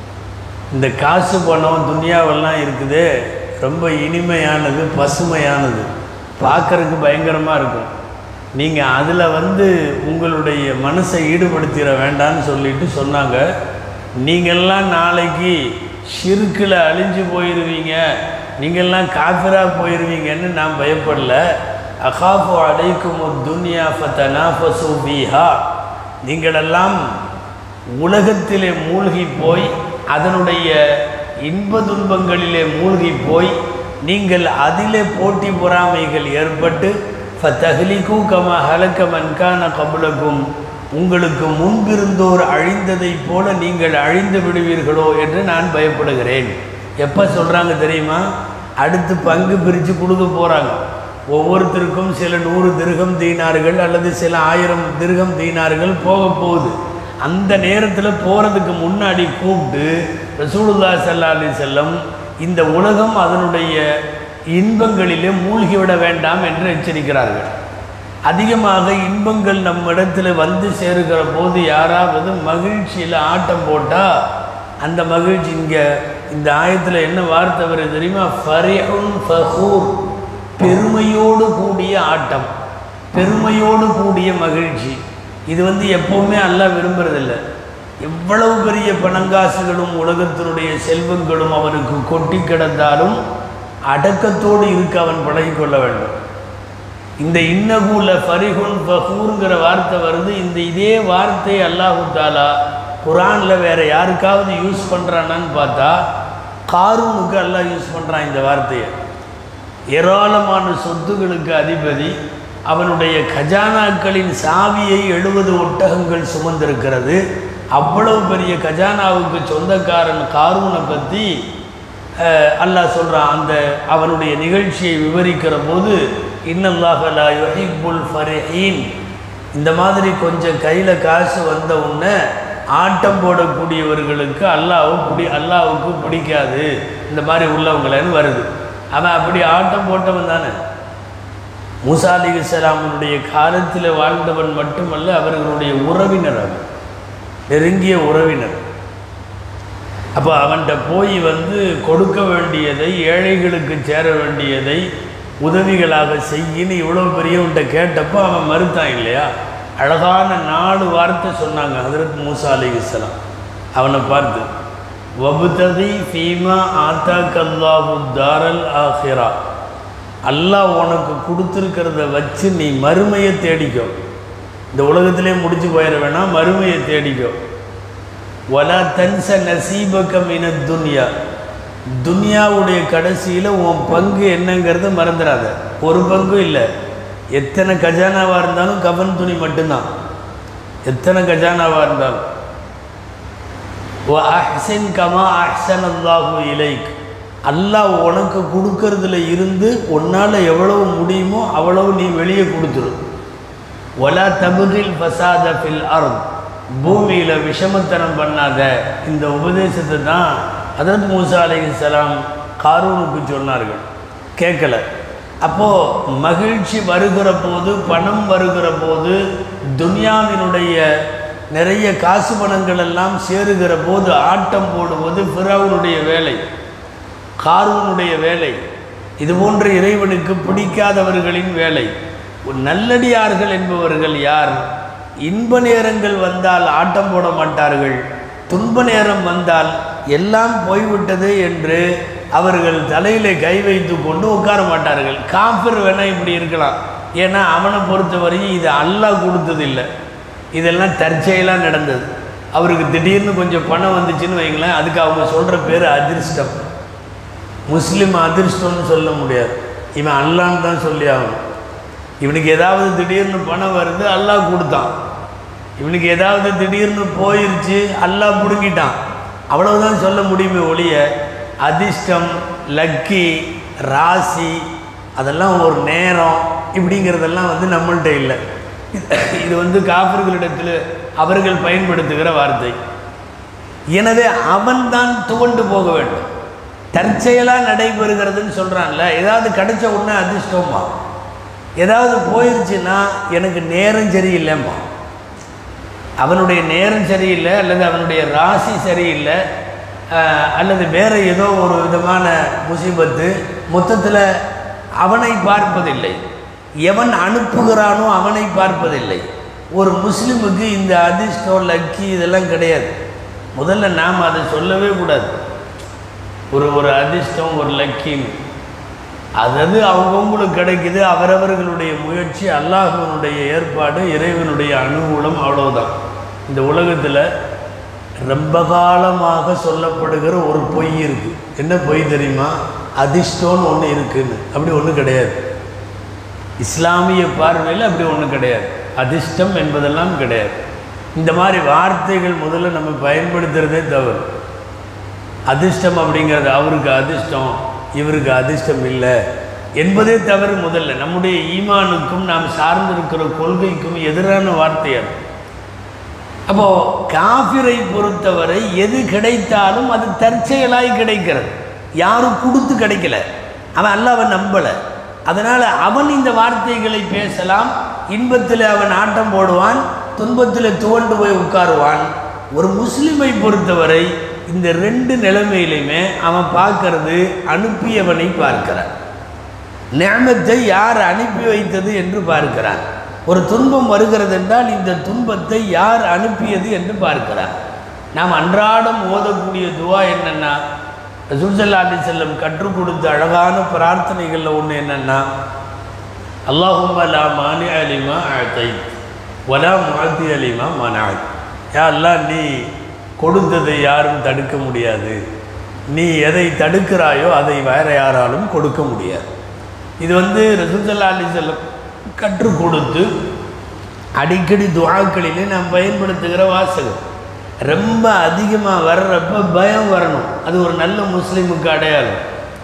இந்த காசு பணம் துனியாவெல்லாம் இருக்குதே ரொம்ப இனிமையானது பசுமையானது பார்க்கறதுக்கு பயங்கரமாக இருக்கும் நீங்கள் அதில் வந்து உங்களுடைய மனசை ஈடுபடுத்திட வேண்டாம்னு சொல்லிட்டு சொன்னாங்க நீங்கள்லாம் நாளைக்கு ஷிருக்கில் அழிஞ்சு போயிடுவீங்க நீங்கள்லாம் காஃபிராக போயிடுவீங்கன்னு நான் பயப்படல அகாஃபு அலைக்கும் துன்யா ஃபத்தனாஃபசு பீஹா நீங்களெல்லாம் உலகத்திலே மூழ்கி போய் அதனுடைய இன்ப துன்பங்களிலே மூழ்கி போய் நீங்கள் அதிலே போட்டி பொறாமைகள் ஏற்பட்டு ஃபத்தஹ்லிகு கம ஹலக்க மன்கான கபுலக்கும் உங்களுக்கு முன்பிருந்தோர் அழிந்ததைப் போல நீங்கள் அழிந்து விடுவீர்களோ என்று நான் பயப்படுகிறேன் எப்போ சொல்கிறாங்க தெரியுமா அடுத்து பங்கு பிரித்து கொடுக்க போகிறாங்க ஒவ்வொருத்தருக்கும் சில நூறு திருகம் தீனார்கள் அல்லது சில ஆயிரம் திருகம் தீனார்கள் போக போகுது அந்த நேரத்தில் போகிறதுக்கு முன்னாடி கூப்பிட்டு ரசூலுல்லா ஸல்லல்லாஹு அலைஹி செல்லம் இந்த உலகம் அதனுடைய இன்பங்களிலே மூழ்கிவிட வேண்டாம் என்று எச்சரிக்கிறார்கள் அதிகமாக இன்பங்கள் நம்மிடத்தில் வந்து சேருகிற போது யாராவது மகிழ்ச்சியில் ஆட்டம் போட்டால் அந்த மகிழ்ச்சி இங்கே இந்த ஆயத்தில் என்ன வார்த்தை வருது தெரியுமா ஃபரிஹுன் ஃபஹூர் பெருமையோடு கூடிய ஆட்டம் பெருமையோடு கூடிய மகிழ்ச்சி இது வந்து எப்போவுமே அல்லாஹ் விரும்புறதில்ல எவ்வளவு பெரிய பணங்காசுகளும் உலகத்தினுடைய செல்வங்களும் அவனுக்கு கொட்டி கிடந்தாலும் அடக்கத்தோடு இருக்க அவன் பழகிக்கொள்ள வேண்டும் இந்த இன்னகூல ஃபரிகுன் ஃபஹூருங்கிற வார்த்தை வருது இந்த இதே வார்த்தை அல்லாஹு தாலா குரானில் வேற யாருக்காவது யூஸ் பண்ணுறானான்னு பார்த்தா காரூனுக்கு அல்லாஹ் யூஸ் பண்ணுறான் இந்த வார்த்தையை ஏராளமான சொத்துகளுக்கு அதிபதி அவனுடைய கஜானாக்களின் சாவியை எழுபது ஒட்டகங்கள் சுமந்திருக்கிறது அவ்வளவு பெரிய கஜானாவுக்கு சொந்தக்காரன் காரூனை பற்றி அல்லாஹ் சொல்கிறான் அந்த அவனுடைய நிகழ்ச்சியை விவரிக்கிற போது இன்னல்லாஹலா யுஹிப்புல் ஃபரஹீன் இந்த மாதிரி கொஞ்சம் கையில் காசு வந்த உடனே ஆட்டம் போடக்கூடியவர்களுக்கு அல்லாஹ் பிடி அல்லாவுக்கு பிடிக்காது இந்த மாதிரி உள்ளவங்களேன்னு வருது அவன் அப்படி ஆட்டம் போட்டவன் தானே மூசா அலி இஸ்லாமனுடைய காலத்தில் வாழ்ந்தவன் மட்டுமல்ல அவர்களுடைய உறவினர் அவன் நெருங்கிய உறவினர் அப்போ அவன்கிட்ட போய் வந்து கொடுக்க வேண்டியதை ஏழைகளுக்கு சேர வேண்டியதை உதவிகளாக செய்யின்னு இவ்வளோ பெரியவன்கிட்ட கேட்டப்போ அவன் மறுத்தான் இல்லையா அழகான நாலு வார்த்தை சொன்னாங்க ஹதரத் மூசா அலிகலாம் அவனை பார்த்து வபுததி ஃபீமா ஆத்தா கல்லாஹு தாரல் ஆஹிரா அல்லாஹ் உனக்கு கொடுத்துருக்கிறத வச்சு நீ மறுமையை தேடிக்கோ இந்த உலகத்திலே முடிச்சு போயிட வேணாம் மறுமையை தேடிக்கோ வலா தன்ச நசீபக மின துன்யா துன்யாவுடைய கடைசியில் உன் பங்கு என்னங்கிறத மறந்துடாத ஒரு பங்கும் இல்லை எத்தனை கஜானாவாக இருந்தாலும் கவன் துணி மட்டும்தான் எத்தனை கஜானாவாக இருந்தாலும் ஓ அஹ்சின் கமா அஹ்சன் அல்லாஹு இலைக் அல்லாஹ் உனக்கு கொடுக்கறதுல இருந்து உன்னால் எவ்வளவு முடியுமோ அவ்வளவு நீ வெளியே கொடுத்துரு ஒலா தபுகில் ஃபசாத ஃபில் அர்த் பூமியில் விஷமத்தனம் பண்ணாத இந்த உபதேசத்தை தான் அதரத் மூசா அலைஹிஸ்ஸலாம் காரூனுக்கு சொன்னார்கள் கேட்கல அப்போது மகிழ்ச்சி வருகிற போது பணம் வருகிற போது துன்யாவினுடைய நிறைய காசு பணங்கள் எல்லாம் சேருகிற போது ஆட்டம் போடுவது பிறவனுடைய வேலை காரூனுடைய வேலை இது போன்ற இறைவனுக்கு பிடிக்காதவர்களின் வேலை நல்லடியார்கள் என்பவர்கள் யார் இன்ப நேரங்கள் வந்தால் ஆட்டம் போட மாட்டார்கள் துன்ப நேரம் வந்தால் எல்லாம் போய்விட்டது என்று அவர்கள் தலையிலே கை வைத்து கொண்டு உட்கார மாட்டார்கள் காஃபிர் வேணா இப்படி இருக்கலாம் ஏன்னா அவனை பொறுத்தவரையும் இது அல்லாஹ் கொடுத்ததில்லை இதெல்லாம் தற்செயலாக நடந்தது அவருக்கு திடீர்னு கொஞ்சம் பணம் வந்துச்சுன்னு வைங்களேன் அதுக்கு அவங்க சொல்கிற பேர் அதிர்ஷ்டம் முஸ்லீம் அதிர்ஷ்டம்னு சொல்ல முடியாது இவன் அல்லான்னு தான் சொல்லி ஆகணும் இவனுக்கு ஏதாவது திடீர்னு பணம் வருது அல்லாஹ் கொடுத்தான் இவனுக்கு ஏதாவது திடீர்னு போயிருச்சு அல்லாஹ் பிடுங்கிட்டான் அவ்வளவுதான் சொல்ல முடியுமே ஒழிய அதிர்ஷ்டம் லக்கி ராசி அதெல்லாம் ஒரு நேரம் இப்படிங்கிறதெல்லாம் வந்து நம்மள்கிட்ட இல்லை இது வந்து காப்பர்களிடத்தில் அவர்கள் பயன்படுத்துகிற வார்த்தை எனவே அவன்தான் துவண்டு போக வேண்டும் தற்செயலாக நடைபெறுகிறதுன்னு சொல்கிறான்ல ஏதாவது கிடைச்ச உடனே அதிர்ஷ்டமா ஏதாவது போயிருச்சுன்னா எனக்கு நேரம் சரியில்லைம்மா அவனுடைய நேரம் சரியில்லை அல்லது அவனுடைய ராசி சரியில்லை ஆஹ், அல்லது வேறு ஏதோ ஒரு விதமான முசீபத்து மொத்தத்தில் அவனை பார்ப்பதில்லை எவன் அனுப்புகிறானோ அவனை பார்ப்பதில்லை ஒரு முஸ்லீமுக்கு இந்த அதிர்ஷ்டம் லக்கி இதெல்லாம் கிடையாது முதல்ல நாம் அதை சொல்லவே கூடாது ஒரு ஒரு அதிர்ஷ்டம் ஒரு லக்கின்னு அதாவது அவங்கவுங்களுக்கு கிடைக்குது அவரவர்களுடைய முயற்சி அல்லாஹ்வினுடைய ஏற்பாடு இறைவனுடைய அனுகூலம் அவ்வளவுதான் இந்த உலகத்தில் ரொம்ப காலமாக சொல்லப்படுகிற ஒரு பொய் இருக்கு என்ன பொய் தெரியுமா அதிர்ஷ்டம்னு ஒன்று இருக்குன்னு அப்படி ஒன்றும் கிடையாது இஸ்லாமிய பார்வையில் அப்படி ஒன்றும் கிடையாது அதிர்ஷ்டம் என்பதெல்லாம் கிடையாது இந்த மாதிரி வார்த்தைகள் முதல்ல நம்ம பயன்படுத்துகிறதே தவறு அதிர்ஷ்டம் அப்படிங்கிறது அவருக்கு அதிர்ஷ்டம் இவருக்கு அதிர்ஷ்டம் இல்லை என்பதே தவறு முதல்ல நம்முடைய ஈமானுக்கும் நாம் சார்ந்திருக்கிற கொள்கைக்கும் எதிரான வார்த்தை அது அப்போ காஃபிரை பொறுத்தவரை எது கிடைத்தாலும் அது தற்செயலாய் கிடைக்கிறது யாரும் கொடுத்து கிடைக்கல அவன் அல்லாவை நம்பலை அதனால் அவன் இந்த வார்த்தைகளை பேசலாம் இன்பத்தில் அவன் ஆட்டம் போடுவான் துன்பத்தில் துவண்டு போய் உட்காருவான் ஒரு முஸ்லிமை பொறுத்தவரை இந்த ரெண்டு நிலைமையிலுமே அவன் பார்க்கறது அனுப்பியவனை பார்க்கிறான் நியமத்தை யார் அனுப்பி வைத்தது என்று பார்க்கிறான் ஒரு துன்பம் வருகிறது என்றால் இந்த துன்பத்தை யார் அனுப்பியது என்று பார்க்கிறார் நாம் அன்றாடம் ஓதக்கூடிய துவா என்னென்னா ரசூசல்லா அலி செல்லம் கற்றுக் கொடுத்த அழகான பிரார்த்தனைகளில் ஒன்று என்னென்னா அல்லாஹும் லா மானி அலிமா அழத்தை வலா மாத்தி அலிமா மனாய் யா அல்லாஹ் நீ கொடுத்ததை யாரும் தடுக்க முடியாது நீ எதை தடுக்கிறாயோ அதை வேற யாராலும் கொடுக்க முடியாது இது வந்து ரசூசல்லா அலி செல்லம் கற்றுக் கொடுத்து அடிக்கடி துவாக்களிலே நாம் பயன்படுத்துகிற வாசகம் ரொம்ப அதிகமாக வர்றப்ப பயம் வரணும் அது ஒரு நல்ல முஸ்லீமுக்கு அடையாளம்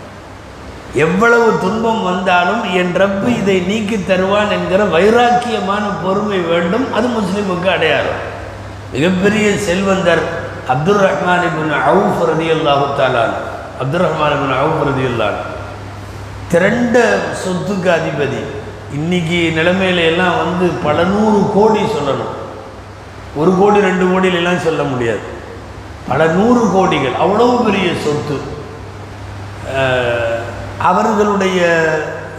எவ்வளவு துன்பம் வந்தாலும் என் ரப்பு இதை நீக்கி தருவான் என்கிற வைராக்கியமான பொறுமை வேண்டும் அது முஸ்லீமுக்கு அடையாளம் மிகப்பெரிய செல்வந்தர் அப்துல் ரஹ்மான் இபின் அவுஃப் ரதியுல்லாஹு தாலான் அப்துல் ரஹ்மான் இபின் அவுஃப் ரதியுல்லான் திரண்ட சொத்துக்கு அதிபதி இன்னைக்கு நிலைமையில எல்லாம் வந்து பல நூறு கோடி சொல்லணும் ஒரு கோடி ரெண்டு கோடியில எல்லாம் சொல்ல முடியாது பல நூறு கோடிகள் அவ்வளவு பெரிய சொத்து அஹ், அவர்களுடைய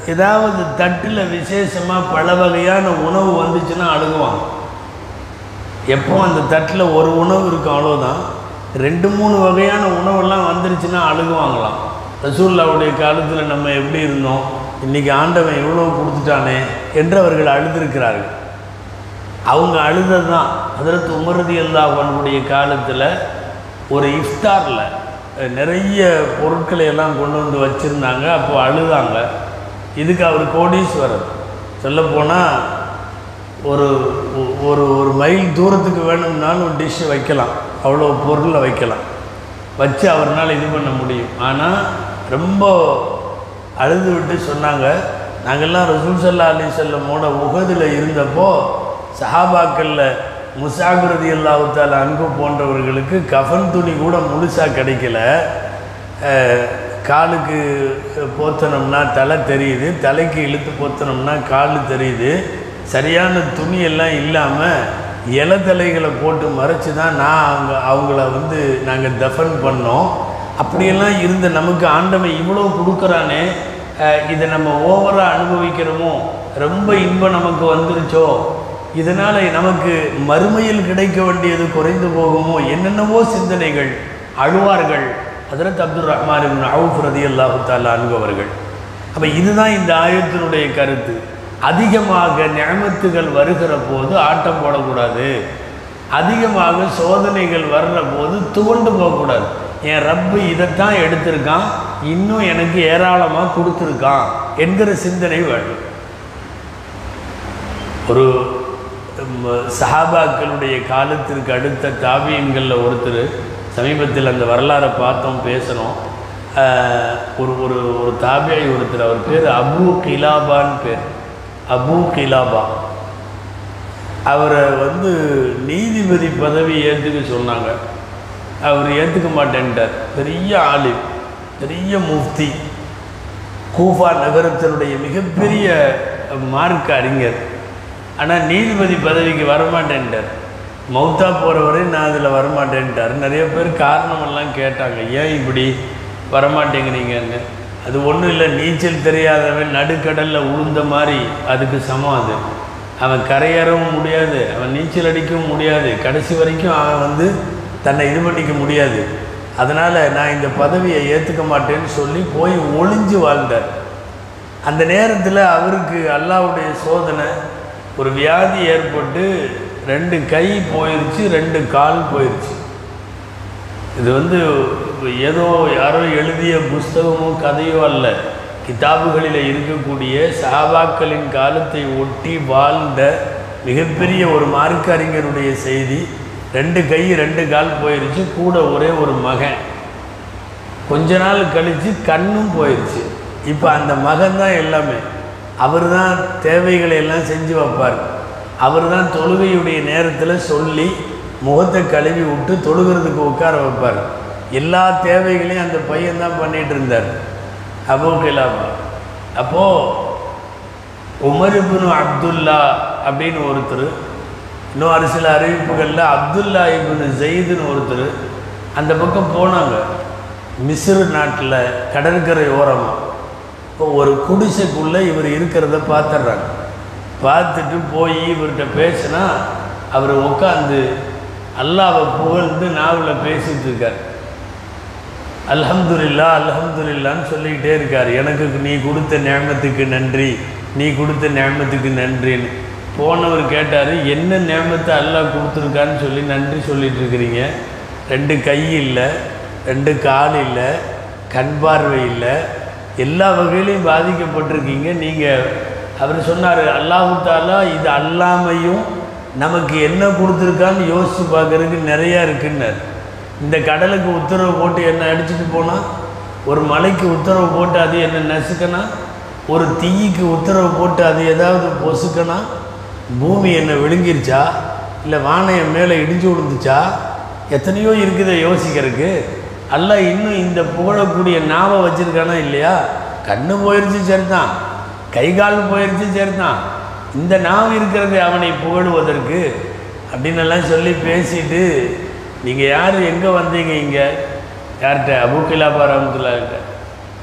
ஏதாவது தட்டில் விசேஷமாக பல வகையான உணவு வந்துச்சுன்னா அழுகுவாங்க எப்போ அந்த தட்டில் ஒரு உணவு இருக்கும் அவ்வளோதான் ரெண்டு மூணு வகையான உணவெல்லாம் வந்துருச்சுன்னா அழுகுவாங்களாம் ரசூல்லாவுடைய காலத்தில் நம்ம எப்படி இருந்தோம் இன்றைக்கி ஆண்டவன் எவ்வளோ கொடுத்துட்டானே என்று அவர்கள் அழுதிருக்கிறார்கள் அவங்க அழுதது தான் அதற்கு உமரதி அல்லாஹனுடைய காலத்தில் ஒரு இஃப்தாரில் நிறைய பொருட்களை எல்லாம் கொண்டு வந்து வச்சுருந்தாங்க அப்போ அழுதாங்க இதுக்கு அவர் கோடீஸ்வரர் சொல்லப்போனால் ஒரு ஒரு ஒரு மைல் தூரத்துக்கு வேணும்னாலும் ஒரு டிஷ்ஷு வைக்கலாம் அவ்வளோ பொருளை வைக்கலாம் வச்சு அவர்னால் இது பண்ண முடியும் ஆனால் ரொம்ப அழுது விட்டு சொன்னாங்க நாங்கள்லாம் ரசூல் சல்லா அலி செல்லமோட உகதில் இருந்தப்போ சஹாபாக்களில் முசாகுரதி அல்லாஹால அன்பு போன்றவர்களுக்கு கஃன் துணி கூட முழுசாக கிடைக்கல அஹ், காலுக்கு போத்தனம்னா தலை தெரியுது தலைக்கு இழுத்து போத்தனம்னா கால் தெரியுது சரியான துணி எல்லாம் இல்லாமல் இலை தலைகளை போட்டு மறைச்சு தான் நான் அவங்க அவங்கள வந்து நாங்கள் தஃபன் பண்ணோம் அப்படியெல்லாம் இருந்த நமக்கு ஆண்டவன் இவ்வளோ கொடுக்குறானே அஹ், இதை நம்ம ஓவராக அனுபவிக்கிறோமோ ரொம்ப இன்பம் நமக்கு வந்துருச்சோ இதனால் நமக்கு மறுமையில் கிடைக்க வேண்டியது குறைந்து போகுமோ என்னென்னவோ சிந்தனைகள் அழுவார்கள் ஹதரத் அப்துல் ரஹ்மான் இப்னு அவுஃப் ரதி அல்லாஹு தாலா அனுபவர்கள் அப்போ இதுதான் இந்த ஆயத்தினுடைய கருத்து அதிகமாக நியமத்துகள் வருகிற போது ஆட்டம் போடக்கூடாது அதிகமாக சோதனைகள் வர்ற போது துவண்டு போகக்கூடாது என் ரப்பு இதைத்தான் எடுத்திருக்கான் இன்னும் எனக்கு ஏராளமாக கொடுத்துருக்கான் என்கிற சிந்தனை வேண்டும் ஒரு ம், சஹாபாக்களுடைய காலத்திற்கு அடுத்த தாபியன்களில் ஒருத்தர் சமீபத்தில் அந்த வரலாறை பார்த்தோம் பேசணும் ஆஹ், ஒரு ஒரு ஒரு தாபியை ஒருத்தர் அவர் பேர் அபு கிலாபான்னு பேர் அபு கிலாபா அவரை வந்து நீதிபதி பதவி ஏற்றுக்க சொன்னாங்க அவர் ஏற்றுக்க மாட்டேன்ட்டார் பெரிய ஆலிம் பெரிய முஃப்தி கூஃபா நகரத்தினுடைய மிகப்பெரிய மார்க் அறிஞர் ஆனால் நீதிபதி பதவிக்கு வரமாட்டேன்ட்டார் மௌத்தா போகிறவரை நான் அதில் வரமாட்டேன்ட்டார் நிறைய பேர் காரணமெல்லாம் கேட்டாங்க ஏன் இப்படி வரமாட்டேங்கிறீங்கன்னு அது ஒன்றும் இல்லை நீச்சல் தெரியாதவன் நடுக்கடலில் உளுந்த மாதிரி அதுக்கு சமம் அது அவன் கரையேறவும் முடியாது அவன் நீச்சல் அடிக்கவும் முடியாது கடைசி வரைக்கும் அவன் வந்து தன்னை இது பண்ணிக்க முடியாது அதனால் நான் இந்த பதவியை ஏற்றுக்க மாட்டேன்னு சொல்லி போய் ஒளிஞ்சு வாழ்ந்தார் அந்த நேரத்தில் அவருக்கு அல்லாவுடைய சோதனை ஒரு வியாதி ஏற்பட்டு ரெண்டு கை போயிருச்சு ரெண்டு கால் போயிருச்சு இது வந்து ஏதோ யாரோ எழுதிய புஸ்தகமோ கதையோ அல்ல கிதாபுகளில் இருக்கக்கூடிய சஹாபாக்களின் காலத்தை ஒட்டி வாழ்ந்த மிகப்பெரிய ஒரு மார்க்க அறிஞருடைய செய்தி ரெண்டு கை ரெண்டு கால் போயிருச்சு கூட ஒரே ஒரு மகன் கொஞ்ச நாள் கழித்து கண்ணும் போயிடுச்சு இப்போ அந்த மகன் தான் எல்லாமே அவர் தான் தேவைகளை எல்லாம் செஞ்சு வைப்பார் அவர் தான் தொழுகையுடைய நேரத்தில் சொல்லி முகத்தை கழுவி விட்டு தொழுகிறதுக்கு உட்கார வைப்பார் எல்லா தேவைகளையும் அந்த பையன் தான் பண்ணிகிட்டு இருந்தார் அபூ கிலாபா அப்போது உமர் இப்னு அப்துல்லா அப்படின்னு ஒருத்தர் இன்னும் ஒரு சில அறிவிப்புகளில் அப்துல்லா இப்னு ஜெயிதுன்னு ஒருத்தர் அந்த பக்கம் போனாங்க மிஸ்ர் நாட்டில் கடற்கரை ஓரமாக இப்போ ஒரு குடிசைக்குள்ளே இவர் இருக்கிறத பார்த்துட்றாங்க பார்த்துட்டு போய் இவர்கிட்ட பேசினா அவர் உட்காந்து அல்லாவை புகழ்ந்து நாவில் பேசிகிட்டு இருக்கார் அல்ஹம்துலில்லா அல்ஹம்துலில்லான்னு சொல்லிக்கிட்டே இருக்கார் எனக்கு நீ கொடுத்த நியமத்துக்கு நன்றி நீ கொடுத்த நியமத்துக்கு நன்றின்னு போனவர் கேட்டார் என்ன நியமத்தை அல்லாஹ் கொடுத்துருக்கான்னு சொல்லி நன்றி சொல்லிட்டு இருக்கிறீங்க ரெண்டு கை இல்லை ரெண்டு கால் இல்லை கண் பார்வை இல்லை எல்லா வகையிலையும் பாதிக்கப்பட்டிருக்கீங்க நீங்கள் அவர் சொன்னார் அல்லாஹு தாலா இது அல்லாமையும் நமக்கு என்ன கொடுத்துருக்கான்னு யோசித்து பார்க்கறதுக்கு நிறையா இருக்குன்னார் இந்த கடலுக்கு உத்தரவு போட்டு என்ன அடிச்சுட்டு போனால் ஒரு மலைக்கு உத்தரவு போட்டு அது என்ன நசுக்கனா ஒரு தீய்க்கு உத்தரவு போட்டு அது ஏதாவது பொசுக்கனா பூமி என்ன விழுங்கிருச்சா இல்லை வானம் மேலே இடிஞ்சு விழுந்துச்சா எத்தனையோ இருக்குதை யோசிக்கிறதுக்கு அல்ல இன்னும் இந்த புகழக்கூடிய நாவை வச்சுருக்கானா இல்லையா கண்ணு போயிருச்சு சரிதான் கை கால் போயிருச்சு சரிதான் இந்த நாவு இருக்கிறது அவனை புகழுவதற்கு அப்படின்னு எல்லாம் சொல்லி பேசிட்டு நீங்கள் யார் எங்கே வந்தீங்க இங்கே யார்கிட்ட அபுக்கிலாபா ரஹமத்துல்லாட்ட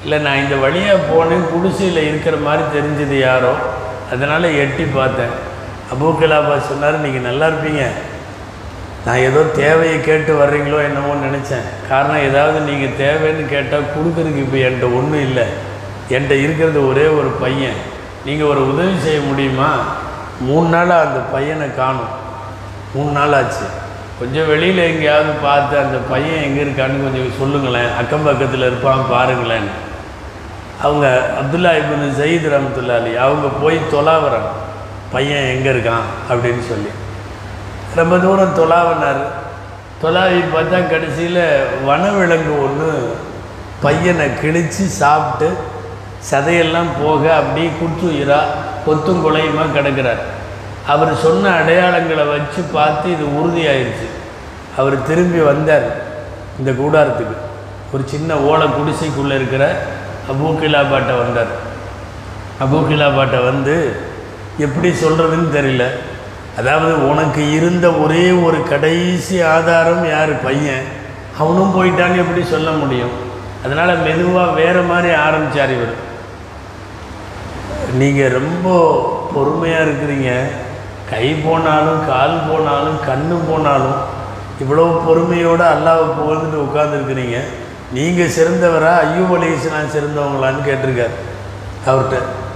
இல்லை நான் இந்த வழியாக போனேன் குடிசையில் இருக்கிற மாதிரி தெரிஞ்சது யாரோ அதனால் எட்டி பார்த்தேன் அபூ கிலாபா சொன்னார் நீங்கள் நல்லா இருப்பீங்க நான் ஏதோ தேவையை கேட்டு வர்றீங்களோ என்னமோன்னு நினச்சேன் காரணம் ஏதாவது நீங்கள் தேவைன்னு கேட்டால் கொடுக்கறதுக்கு இப்போ என்கிட்ட ஒன்றும் இல்லை என்கிட்ட இருக்கிறது ஒரே ஒரு பையன் நீங்கள் ஒரு உதவி செய்ய முடியுமா மூணு நாளாக அந்த பையனை காணும் மூணு நாள் ஆச்சு கொஞ்சம் வெளியில் எங்கேயாவது பார்த்து அந்த பையன் எங்கே இருக்கான்னு கொஞ்சம் சொல்லுங்களேன் அக்கம் பக்கத்தில் இருப்பான் பாருங்களேன் அவங்க அப்துல்லா இப்னு ஜயீத் ரஹமத்துல்லா அலி அவங்க போய் தொலாவுறாங்க பையன் எங்கே இருக்கான் அப்படின்னு சொல்லி ரொம்ப தூரம் தொலாவினார் தொலாவி பார்த்தா கடைசியில் வனவிலங்கு ஒன்று பையனை கிழித்து சாப்பிட்டு சதையெல்லாம் போக அப்படியே குற்றுயிரா கொத்தும் குலையுமா கிடக்கிறார் அவர் சொன்ன அடையாளங்களை வச்சு பார்த்து இது உறுதியாயிருச்சு அவர் திரும்பி வந்தார் இந்த கூடாரத்துக்கு ஒரு சின்ன ஓலை குடிசைக்குள்ளே இருக்கிற அபூக்கிலாபாட்டை வந்தார் அபூக்கிலாபாட்டை வந்து எப்படி சொல்கிறதுன்னு தெரியல அதாவது உனக்கு இருந்த ஒரே ஒரு கடைசி ஆதாரம் யார் பையன் அவனும் போயிட்டான்னு எப்படி சொல்ல முடியும் அதனால் மெதுவாக வேறு மாதிரி ஆரம்பித்தார் இவர் நீங்கள் ரொம்ப பொறுமையாக இருக்கிறீங்க கை போனாலும் கால் போனாலும் கண்ணு போனாலும் இவ்வளோ பொறுமையோடு அல்லாவை புகழ்ந்துட்டு உட்காந்துருக்கிறீங்க நீங்கள் சிறந்தவரா ஐயூப் அலி இஸ்லாம் சிறந்தவங்களான்னு கேட்டிருக்காரு அவர்கிட்ட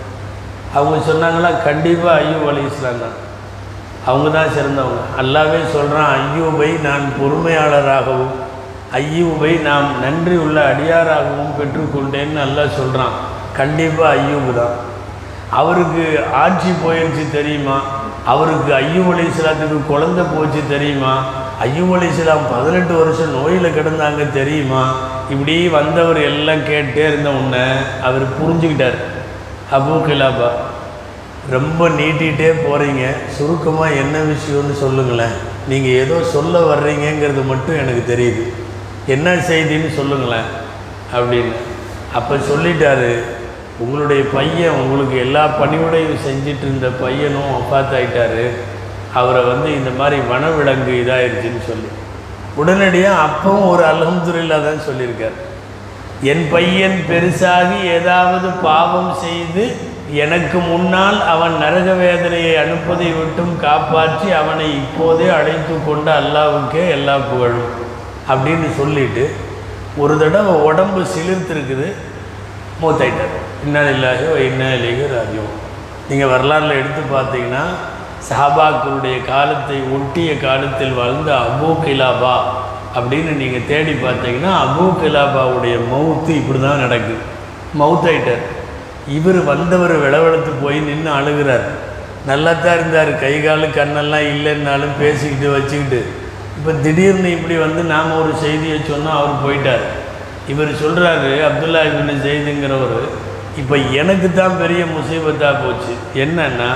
அவங்க சொன்னாங்களா கண்டிப்பாக ஐயூப் அலி இஸ்லாம் தான் அவங்க தான் சிறந்தவங்க அல்லாவே சொல்கிறான் ஐயூபை நான் பொறுமையாளராகவும் ஐயூபை நாம் நன்றி உள்ள அடியாராகவும் பெற்றுக்கொண்டேன்னு நல்லா சொல்கிறான் கண்டிப்பாக ஐயூபு தான் அவருக்கு ஆட்சி போயிடுச்சு தெரியுமா அவருக்கு ஐயூப் அலி இஸ்லாத்துக்கு குழந்தை போச்சு தெரியுமா ஐயூப் அலி இஸ்லாம் பதினெட்டு வருஷம் நோயில் கிடந்தாங்க தெரியுமா இப்படி வந்தவர் எல்லாம் கேட்டே இருந்த உடனே அவர் புரிஞ்சுக்கிட்டார் அபூ கிலாபா ரொம்ப நீட்டிகிட்டே போகிறீங்க சுருக்கமாக என்ன விஷயம்னு சொல்லுங்களேன் நீங்கள் ஏதோ சொல்ல வர்றீங்கங்கிறது மட்டும் எனக்கு தெரியுது என்ன செய்தின்னு சொல்லுங்களேன் அப்படின்னு அப்போ சொல்லிட்டாரு உங்களுடைய பையன் உங்களுக்கு எல்லா பணிவுடையும் செஞ்சிட்டு இருந்த பையனும் ஒப்பாத்தாயிட்டாரு அவரை வந்து இந்த மாதிரி வனவிலங்கு இதாயிருச்சுன்னு சொல்லி உடனடியாக அப்பவும் ஒரு அல்ஹம்துலில்லா தான் சொல்லியிருக்கார் என் பையன் பெருசாகி ஏதாவது பாவம் செய்து எனக்கு முன்னால் அவன் நரக வேதனையை அனுப்பதை விட்டும் காப்பாற்றி அவனை இப்போதே அழைத்து கொண்ட அல்லாவுக்கே எல்லா புகழும் அப்படின்னு சொல்லிட்டு ஒரு தடவை உடம்பு சிலிர்த்திருக்குது மூத்தாயிட்டார் இன்னாலில்லாஹி இன்னாலிக ராஜ்யம் நீங்கள் வரலாறில் எடுத்து பார்த்தீங்கன்னா சஹாபாக்களுடைய காலத்தை ஒட்டிய காலத்தில் வாழ்ந்த அபூ கிலாபா அப்படின்னு நீங்கள் தேடி பார்த்தீங்கன்னா அபூ கிலாபாவுடைய மவுத்து இப்படி தான் நடக்குது மவுத்தாயிட்டார் இவர் வந்தவர் விளவெடுத்து போய் நின்று அழுகிறார் நல்லா தான் இருந்தார் கை காலு கண்ணெல்லாம் இல்லைன்னாலும் பேசிக்கிட்டு வச்சுக்கிட்டு இப்போ திடீர்னு இப்படி வந்து நாம் ஒரு செய்தியை சொன்னோம் அவர் போயிட்டார் இவர் சொல்கிறாரு அப்துல்லா இபின் ஜெயிதுங்கிறவர் இப்போ எனக்கு தான் பெரிய முசீபத்தாக போச்சு என்னன்னா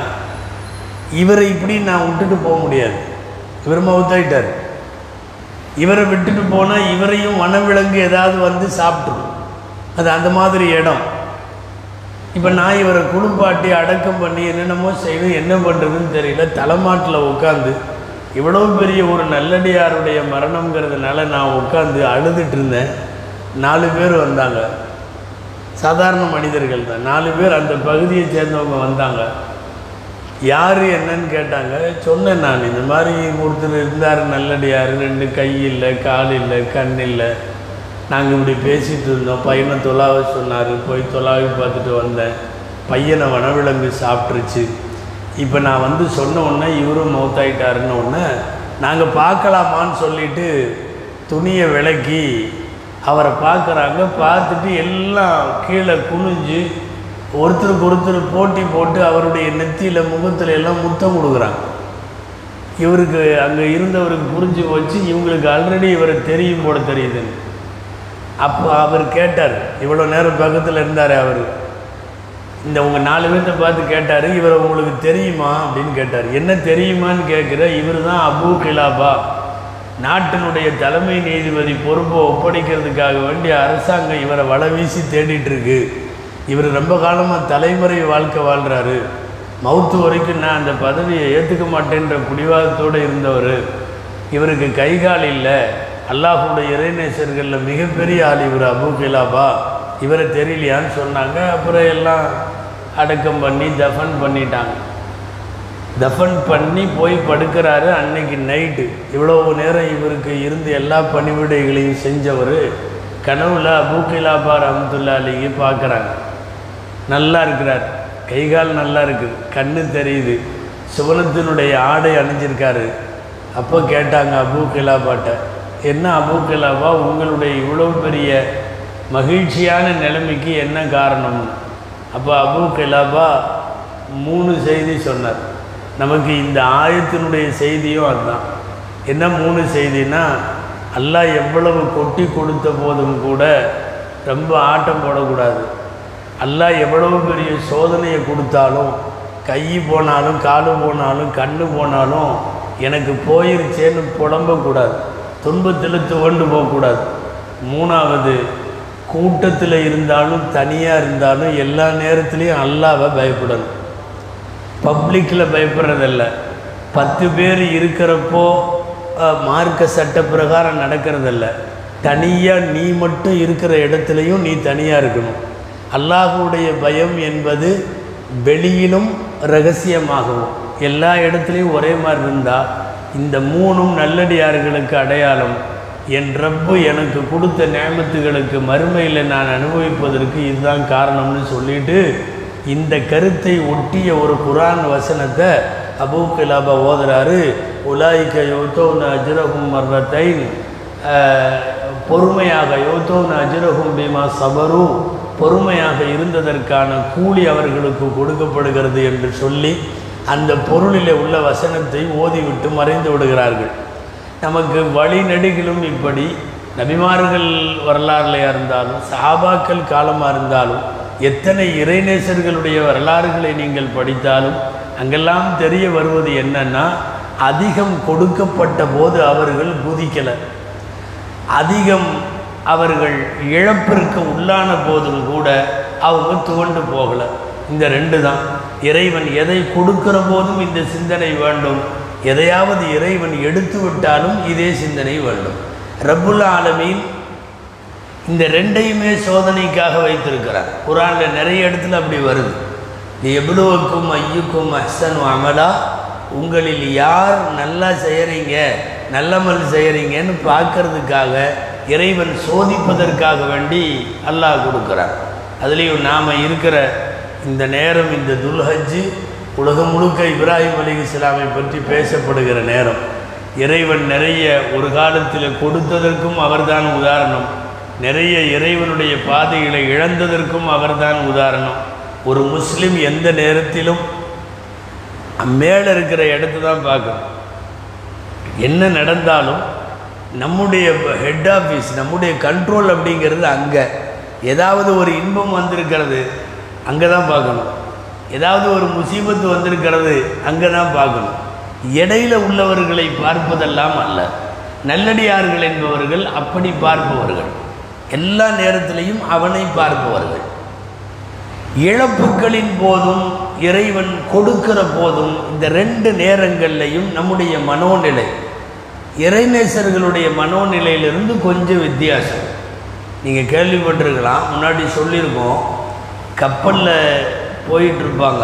இவரை இப்படி நான் விட்டுட்டு போக முடியாது இவர் மவுத்தாயிட்டார் இவரை விட்டுட்டு போனால் இவரையும் வனவிலங்கு ஏதாவது வந்து சாப்பிட்ரும் அது அந்த மாதிரி இடம் இப்போ நான் இவரை குளிப்பாட்டி அடக்கம் பண்ணி என்னென்னமோ செய்யணும் என்ன பண்ணுறதுன்னு தெரியல தலைமாட்டில் உட்காந்து இவ்வளோ பெரிய ஒரு நல்லடியாருடைய மரணங்கிறதுனால நான் உட்காந்து அழுதுட்டு இருந்தேன் நாலு பேர் வந்தாங்க சாதாரண மனிதர்கள் தான் நாலு பேர் அந்த பகுதியை சேர்ந்தவங்க வந்தாங்க யார் என்னன்னு கேட்டாங்க சொன்னேன் நான் இந்த மாதிரி ஒருத்தர் இருந்தார் நல்லடியார் ரெண்டு கை இல்லை கால் இல்லை கண் இல்லை நாங்கள் இப்படி பேசிகிட்டு இருந்தோம் பையனை தொலாவை சொன்னார் போய் தொலாவி பார்த்துட்டு வந்தேன் பையனை வனவிலங்கு சாப்பிட்ருச்சு இப்போ நான் வந்து சொன்ன உடனே இவரும் மௌத்தாயிட்டாருன்னு உடனே நாங்கள் பார்க்கலாமான்னு சொல்லிட்டு துணியை விலக்கி அவரை பார்க்குறாங்க பார்த்துட்டு எல்லாம் கீழே குனிஞ்சு ஒருத்தருக்கு ஒருத்தர் போட்டி போட்டு அவருடைய நெத்தியில் முகத்தில் எல்லாம் முத்தம் கொடுக்குறாங்க இவருக்கு அங்கே இருந்தவருக்கு புரிஞ்சு போச்சு இவங்களுக்கு ஆல்ரெடி இவரை தெரியும் போட தெரியுதுன்னு அப்போ அவர் கேட்டார் இவ்வளோ நேரம் பக்கத்தில் இருந்தார் அவர் இந்த உங்கள் நாலு பேர்த்த பார்த்து கேட்டார் இவர் உங்களுக்கு தெரியுமா அப்படின்னு கேட்டார் என்ன தெரியுமான்னு கேட்குற இவர் தான் அபூ கிலாபா நாட்டினுடைய தலைமை நீதிபதி பொறுப்பை ஒப்படைக்கிறதுக்காக வேண்டிய அரசாங்கம் இவரை வலை வீசி தேடிட்டு இருக்கு இவர் ரொம்ப காலமாக தலைமுறை வாழ்க்கை வாழ்கிறாரு மவுத்து வரைக்கும் நான் அந்த பதவியை ஏற்றுக்க மாட்டேன்ற பிடிவாதத்தோடு இருந்தவர் இவருக்கு கை கால் இல்லை அல்லாஹுடைய இறைநேசர்களில் மிகப்பெரிய ஆள் இவர் அபு கிலாபா இவரை தெரியலையான்னு சொன்னாங்க அப்புறம் எல்லாம் அடக்கம் பண்ணி தஃபன் பண்ணிட்டாங்க தஃபன் பண்ணி போய் படுக்கிறாரு அன்னைக்கு நைட்டு இவ்வளவு நேரம் இவருக்கு இருந்து எல்லா பணிவிடைகளையும் செஞ்சவர் கனவுல அபூக்கிலாபா ரஹமத்துல்லா அலிக்கு பார்க்குறாங்க நல்லா இருக்கிறார் கை கால் நல்லா இருக்குது கண்ணு தெரியுது சுவனத்தினுடைய ஆடை அணிஞ்சிருக்காரு அப்போ கேட்டாங்க அபூ கிலாபாட்ட என்ன அபூ கிலாபா உங்களுடைய இவ்வளோ பெரிய மகிழ்ச்சியான நிலைமைக்கு என்ன காரணம் அப்போ அபூ கிலாபா மூணு செய்தி சொன்னார் நமக்கு இந்த ஆயத்தினுடைய செய்தியும் அதுதான் என்ன மூணு செய்தினா அல்லாஹ் எவ்வளவு கொட்டி கொடுத்த போதும் கூட ரொம்ப ஆட்டம் போடக்கூடாது அல்லாஹ் எவ்வளவு பெரிய சோதனையை கொடுத்தாலும் கை போனாலும் காலு போனாலும் கண்ணு போனாலும் எனக்கு போயிருச்சேன்னு புலம்பக்கூடாது துன்பத்தில் துவண்டு போகக்கூடாது மூணாவது கூட்டத்தில் இருந்தாலும் தனியாக இருந்தாலும் எல்லா நேரத்துலையும் அல்லாவை பயப்படணும் பப்ளிக்கில் பயப்படுறதில்ல பத்து பேர் இருக்கிறப்போ அஹ், மார்க்க சட்ட பிரகாரம் நடக்கிறதில்ல தனியாக நீ மட்டும் இருக்கிற இடத்துலையும் நீ தனியாக இருக்கணும் அல்லாஹுடைய பயம் என்பது வெளியிலும் ரகசியமாகவும் எல்லா இடத்துலையும் ஒரே மாதிரி இருந்தால் இந்த மூணும் நல்லடியார்களுக்கு அடையாளம் என் ரப்பு எனக்கு கொடுத்த நேமத்துகளுக்கு மறுமையில் நான் அனுபவிப்பதற்கு இதுதான் காரணம்னு சொல்லிட்டு இந்த கருத்தை ஒட்டிய ஒரு குரான் வசனத்தை அபூ கிலாபா ஓதுறாரு உலாய்க்க யோத்தோன் அஜ்ரஹும் மர்ரத்தைன் பொறுமையாக யோத்தோன் அஜ்ரஹும் பீமா சபரு பொறுமையாக இருந்ததற்கான கூலி அவர்களுக்கு கொடுக்கப்படுகிறது என்று சொல்லி அந்த பொருளிலே உள்ள வசனத்தை ஓதிவிட்டு மறைந்து விடுகிறார்கள் நமக்கு வழிநெடுகிலும் இப்படி நபிமார்கள் வரலாறுலையாக இருந்தாலும் சஹாபாக்கள் காலமாக இருந்தாலும் எத்தனை இறைநேசர்களுடைய வரலாறுகளை நீங்கள் படித்தாலும் அங்கெல்லாம் தெரிய வருவது என்னன்னா அதிகம் கொடுக்கப்பட்ட போது அவர்கள் குதிக்கலை அதிகம் அவர்கள் இழப்பிற்கு உள்ளான போதும் கூட அவங்க துவண்டு போகலை இந்த ரெண்டு தான் இறைவன் எதை கொடுக்கிற போதும் இந்த சிந்தனை வேண்டும் எதையாவது இறைவன் எடுத்து விட்டாலும் இதே சிந்தனை வேண்டும் ரப்புல் ஆலமீன் இந்த ரெண்டையுமே சோதனைக்காக வைத்திருக்கிறார் குரானில் நிறைய இடத்துல அப்படி வருது நீ எவ்வளவுக்கும் ஐயுக்கும் அஹ்சன் அமலா உங்களில் யார் நல்லா செய்கிறீங்க நல்லமல் செய்கிறீங்கன்னு பார்க்கறதுக்காக இறைவன் சோதிப்பதற்காக வேண்டி அல்லாஹ் கொடுக்குறார் அதுலேயும் நாம் இருக்கிற இந்த நேரம் இந்த துல்ஹஜ்ஜு உலகம் முழுக்க இப்ராஹிம் அலி இஸ்லாமை பற்றி பேசப்படுகிற நேரம் இறைவன் நிறைய ஒரு காலத்தில் கொடுத்ததற்கும் அவர்தான் உதாரணம் நிறைய இறைவனுடைய பாதைகளை இழந்ததற்கும் அவர்தான் உதாரணம் ஒரு முஸ்லிம் எந்த நேரத்திலும் மேலே இருக்கிற இடத்த தான் பார்க்கணும் என்ன நடந்தாலும் நம்முடைய ஹெட் ஆஃபீஸ் நம்முடைய கண்ட்ரோல் அப்படிங்கிறது அங்கே ஏதாவது ஒரு இன்பம் வந்திருக்கிறது அங்கே தான் பார்க்கணும் ஏதாவது ஒரு முசீபத்து வந்திருக்கிறது அங்கே தான் பார்க்கணும் இடையில உள்ளவர்களை பார்ப்பதெல்லாம் அல்ல நல்லடியார்கள் என்பவர்கள் அப்படி பார்ப்பவர்கள் எல்லா நேரத்திலையும் அவனை பார்ப்பவர்கள் இழப்புகளின் போதும் இறைவன் கொடுக்கிற போதும் இந்த ரெண்டு நேரங்கள்லையும் நம்முடைய மனோநிலை இறைநேசர்களுடைய மனோநிலையிலிருந்து கொஞ்சம் வித்தியாசம் நீங்கள் கேள்விப்பட்டிருக்கலாம் முன்னாடி சொல்லியிருக்கோம் கப்பலில் போயிட்டுருப்பாங்க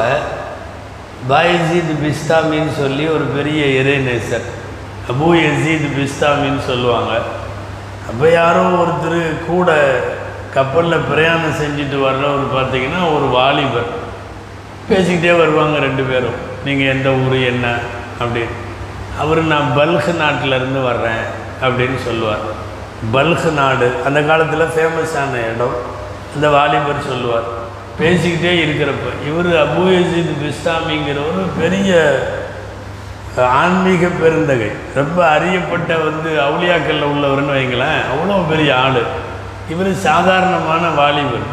பாயசீத் பிஸ்தாமின்னு சொல்லி ஒரு பெரிய இறைநேசர் அபு யசீத் பிஸ்தாமின்னு சொல்லுவாங்க அப்போ யாரோ ஒருத்தர் கூட கப்பலில் பிரயாணம் செஞ்சுட்டு வர்றவர் பார்த்தீங்கன்னா ஒரு வாலிபர் பேசிக்கிட்டே வருவாங்க ரெண்டு பேரும் நீங்கள் எந்த ஊர் என்ன அப்படின்னு அவர் நான் பல்க் நாட்டிலேருந்து வர்றேன் அப்படின்னு சொல்லுவார் பல்க் நாடு அந்த காலத்தில் ஃபேமஸான இடம் அந்த வாலிபர் சொல்லுவார் பேசிக்கிட்டே இருக்கிறப்ப இவர் அபு யசீத் பிஸ்தாமிங்கிற ஒரு பெரிய ஆன்மீக பெருந்தகை ரொம்ப அறியப்பட்ட வந்து அவுளியாக்கல்ல உள்ளவர்னு வைங்களேன் அவ்வளோ பெரிய ஆள் இவர் சாதாரணமான வாலிபர்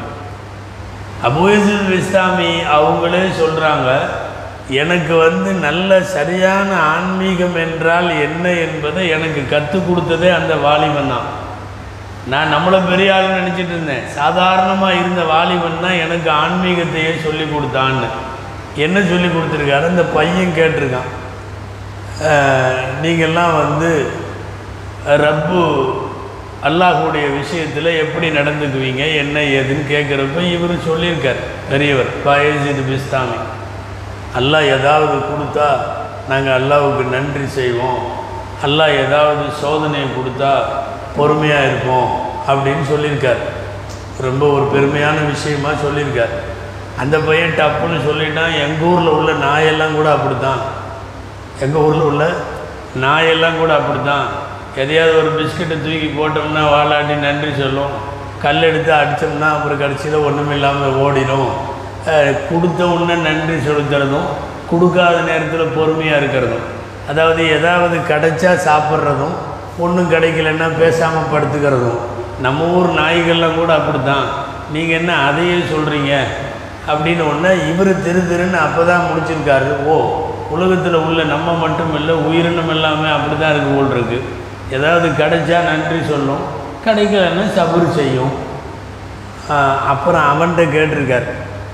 அபுயசுல் இஸ்லாமி அவங்களே சொல்கிறாங்க எனக்கு வந்து நல்ல சரியான ஆன்மீகம் என்றால் என்ன என்பதை எனக்கு கற்றுக் கொடுத்ததே அந்த வாலிபன் தான் நான் நம்மளை பெரிய ஆளுன்னு நினச்சிட்டு இருந்தேன் சாதாரணமாக இருந்த வாலிபன் தான் எனக்கு ஆன்மீகத்தையே சொல்லி கொடுத்தான்னு என்ன சொல்லி கொடுத்துருக்காரு அந்த பையன் கேட்டிருக்கான் அஹ், நீங்கள்லாம் வந்து ரப்பு அல்லாஹுடைய விஷயத்தில் எப்படி நடந்துக்குவீங்க என்ன ஏதுன்னு கேட்குறப்ப இவர் சொல்லியிருக்கார் பெரியவர் பாயஜித் பிஸ்தாமி அல்லாஹ் ஏதாவது கொடுத்தா நாங்கள் அல்லாஹ்வுக்கு நன்றி செய்வோம் அல்லாஹ் ஏதாவது சோதனையை கொடுத்தா பொறுமையாக இருப்போம் அப்படின்னு சொல்லியிருக்கார் ரொம்ப ஒரு பெருமையான விஷயமா சொல்லியிருக்கார் அந்த பையன் டப்புன்னு சொல்லிட்டான் எங்கள் ஊரில் உள்ள நாயெல்லாம் கூட அப்படி தான் எங்கள் ஊரில் உள்ள நாயெல்லாம் கூட அப்படி தான் எதையாவது ஒரு பிஸ்கட்டை தூக்கி போட்டோம்னா வாலாட்டி நன்றி சொல்லும் கல் எடுத்து அடித்தோம்னா அப்புறம் கடைசியில் ஒன்றும் இல்லாமல் ஓடிடும் அஹ் கொடுத்த உடனே நன்றி செலுத்துறதும் கொடுக்காத நேரத்தில் பொறுமையாக இருக்கிறதும் அதாவது ஏதாவது கிடைச்சா சாப்பிட்றதும் ஒன்றும் கிடைக்கலன்னா பேசாமல் படுத்துக்கிறதும் நம்ம ஊர் நாய்கள்லாம் கூட அப்படி தான் நீங்கள் என்ன அதையே சொல்கிறீங்க அப்படின்னு ஒன்று இவர் திரு திருன்னு அப்போ தான் முடிச்சிருக்காரு ஓ உலகத்தில் உள்ள நம்ம மட்டும் இல்லை உயிரினம் எல்லாமே அப்படி தான் இருக்கு போல் இருக்கு ஏதாவது கிடைச்சா நன்றி சொல்லும் கிடைக்கலன்னா சபுர் செய்யும் ஆஹ் அப்புறம் அவன்கிட்ட கேட்டிருக்கார்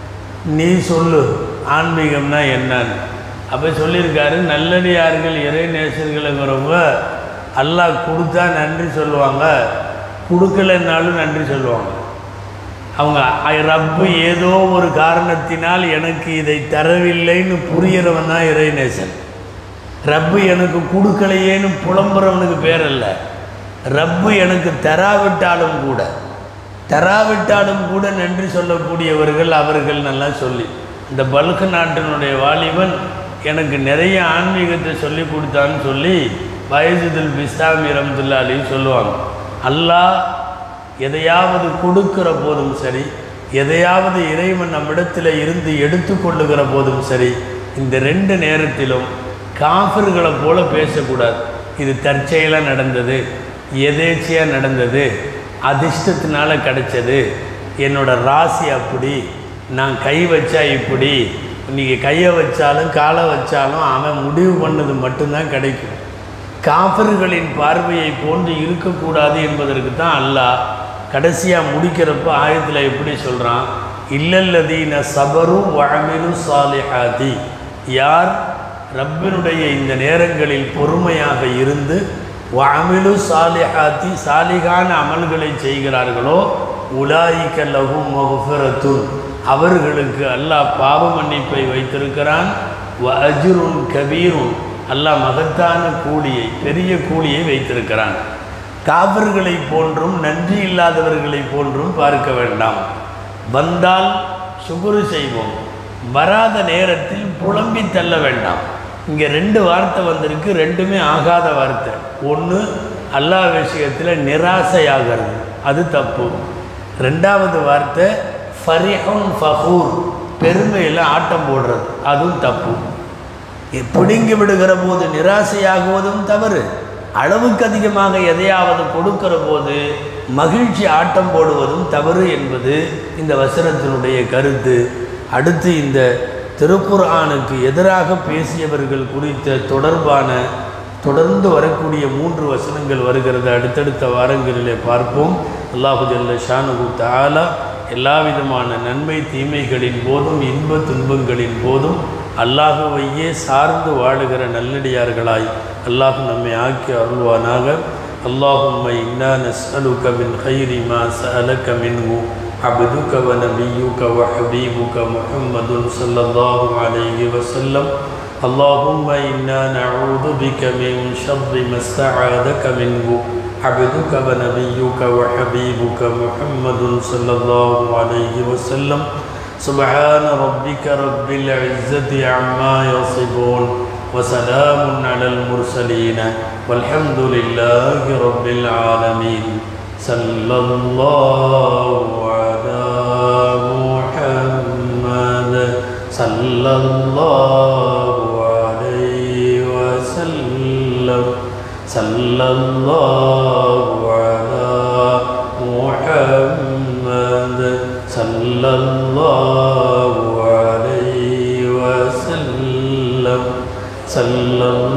நீ சொல்லு ஆன்மீகம்னா என்னன்னு அப்போ சொல்லியிருக்காரு நல்லடியார்கள் இறை நேசர்களுங்கிறவங்க அல்லாஹ் கொடுத்தா நன்றி சொல்லுவாங்க கொடுக்கலைன்னாலும் நன்றி சொல்லுவாங்க அவங்க "ஐ- ரப்பு ஏதோ ஒரு காரணத்தினால் எனக்கு இதை தரவில்லைன்னு புரியறவன் தான் இறைநேசன் ரப்பு எனக்கு கொடுக்கலையேன்னு புலம்புறவனுக்கு பேர் அல்ல ரப்பு எனக்கு தராவிட்டாலும் கூட தராவிட்டாலும் கூட நன்றி சொல்லக்கூடியவர்கள் அவர்கள் நல்லா சொல்லி இந்த பல்கு நாட்டினுடைய வாலிபன் எனக்கு நிறைய ஆன்மீகத்தை சொல்லி கொடுத்தான்னு சொல்லி வயசுதில் பிஸ்தாமி ரம்துல்லா அலி சொல்லுவாங்க அல்லாஹ் எதையாவது கொடுக்கிற போதும் சரி எதையாவது இறைவன் நம்மிடத்தில் இருந்து எடுத்துக்கொள்ளுகிற போதும் சரி இந்த ரெண்டு நேரத்திலும் காஃபிர்களை போல பேசக்கூடாது இது தற்செயலாக நடந்தது எதேச்சியாக நடந்தது அதிர்ஷ்டத்தினால கிடைச்சது என்னோட ராசி அப்படி நான் கை வச்சா இப்படி நீங்கள் கையை வச்சாலும் காலை வச்சாலும் அவன் முடிவு பண்ணது மட்டும்தான் கிடைக்கும் காஃபிர்களின் பார்வையை போன்று இருக்கக்கூடாது என்பதற்கு தான் அல்லாஹ் கடைசியாக முடிக்கிறப்ப ஆயத்தில் எப்படி சொல்கிறான் இல்லல்லதீன சபரு வழமிரு சாலிஹாதி யார் ரப்பினுடைய இந்த நேரங்களில் பொறுமையாக இருந்து வஅமிலு சாலிஹாத்தி சாலிகான அமல்களை செய்கிறார்களோ உலாயிக்க லகும் மகுஃபிரத்துன் அவர்களுக்கு அல்லாஹ் பாவ மன்னிப்பை வைத்திருக்கிறான் வ அஜ்ருன் கபீருன் அல்லாஹ் மகத்தான கூலியை பெரிய கூலியை வைத்திருக்கிறான் காவர்களை போன்றும் நன்றி இல்லாதவர்களை போன்றும் பார்க்க வேண்டாம் வந்தால் சுகுரு செய்வோம் வராத நேரத்தில் புலம்பி தள்ள வேண்டாம் இங்கே ரெண்டு வார்த்தை வந்திருக்கு ரெண்டுமே ஆகாத வார்த்தை ஒன்று அல்லாஹ் விஷயத்தில் நிராசையாகிறது அது தப்பு ரெண்டாவது வார்த்தை ஃபரிஹுன் ஃபஹூர் பெருமையில் ஆட்டம் போடுறது அதுவும் தப்பு பிடுங்கி விடுகிற போது நிராசையாகுவதும் தவறு அளவுக்கு அதிகமாக எதையாவது கொடுக்கிற போது மகிழ்ச்சி ஆட்டம் போடுவதும் தவறு என்பது இந்த வசனத்தினுடைய கருத்து அடுத்து இந்த திருக்குர்ஆனுக்கு எதிராக பேசியவர்கள் குறித்த தொடர்பான தொடர்ந்து வரக்கூடிய மூன்று வசனங்கள் வருகிறது அடுத்தடுத்த வாரங்களிலே பார்ப்போம் அல்லாஹு ஜல்ல ஷானுகு தாலா எல்லா விதமான நன்மை தீமைகளின் போதும் இன்ப துன்பங்களின் போதும் அல்லாஹுவையே சார்ந்து வாழுகிற நல்லடியார்களாய் அல்லாஹ் நம்மை ஆக்கி அருள்வானாக اللهم إنا نسألك من خير ما سألك منه عبدك ونبيك وحبيبك محمد صلى الله عليه وسلم اللهم إنا نعوذ بك من شر ما استعاذك منه عبدك ونبيك وحبيبك محمد صلى الله عليه وسلم سبحان ربك رب العزة عما يصفون وسلام على المرسلين والحمد لله رب العالمين صلى الله على محمد صلى الله عليه وسلم صلى الله على محمد صلى الله عليه وسلم صلى الله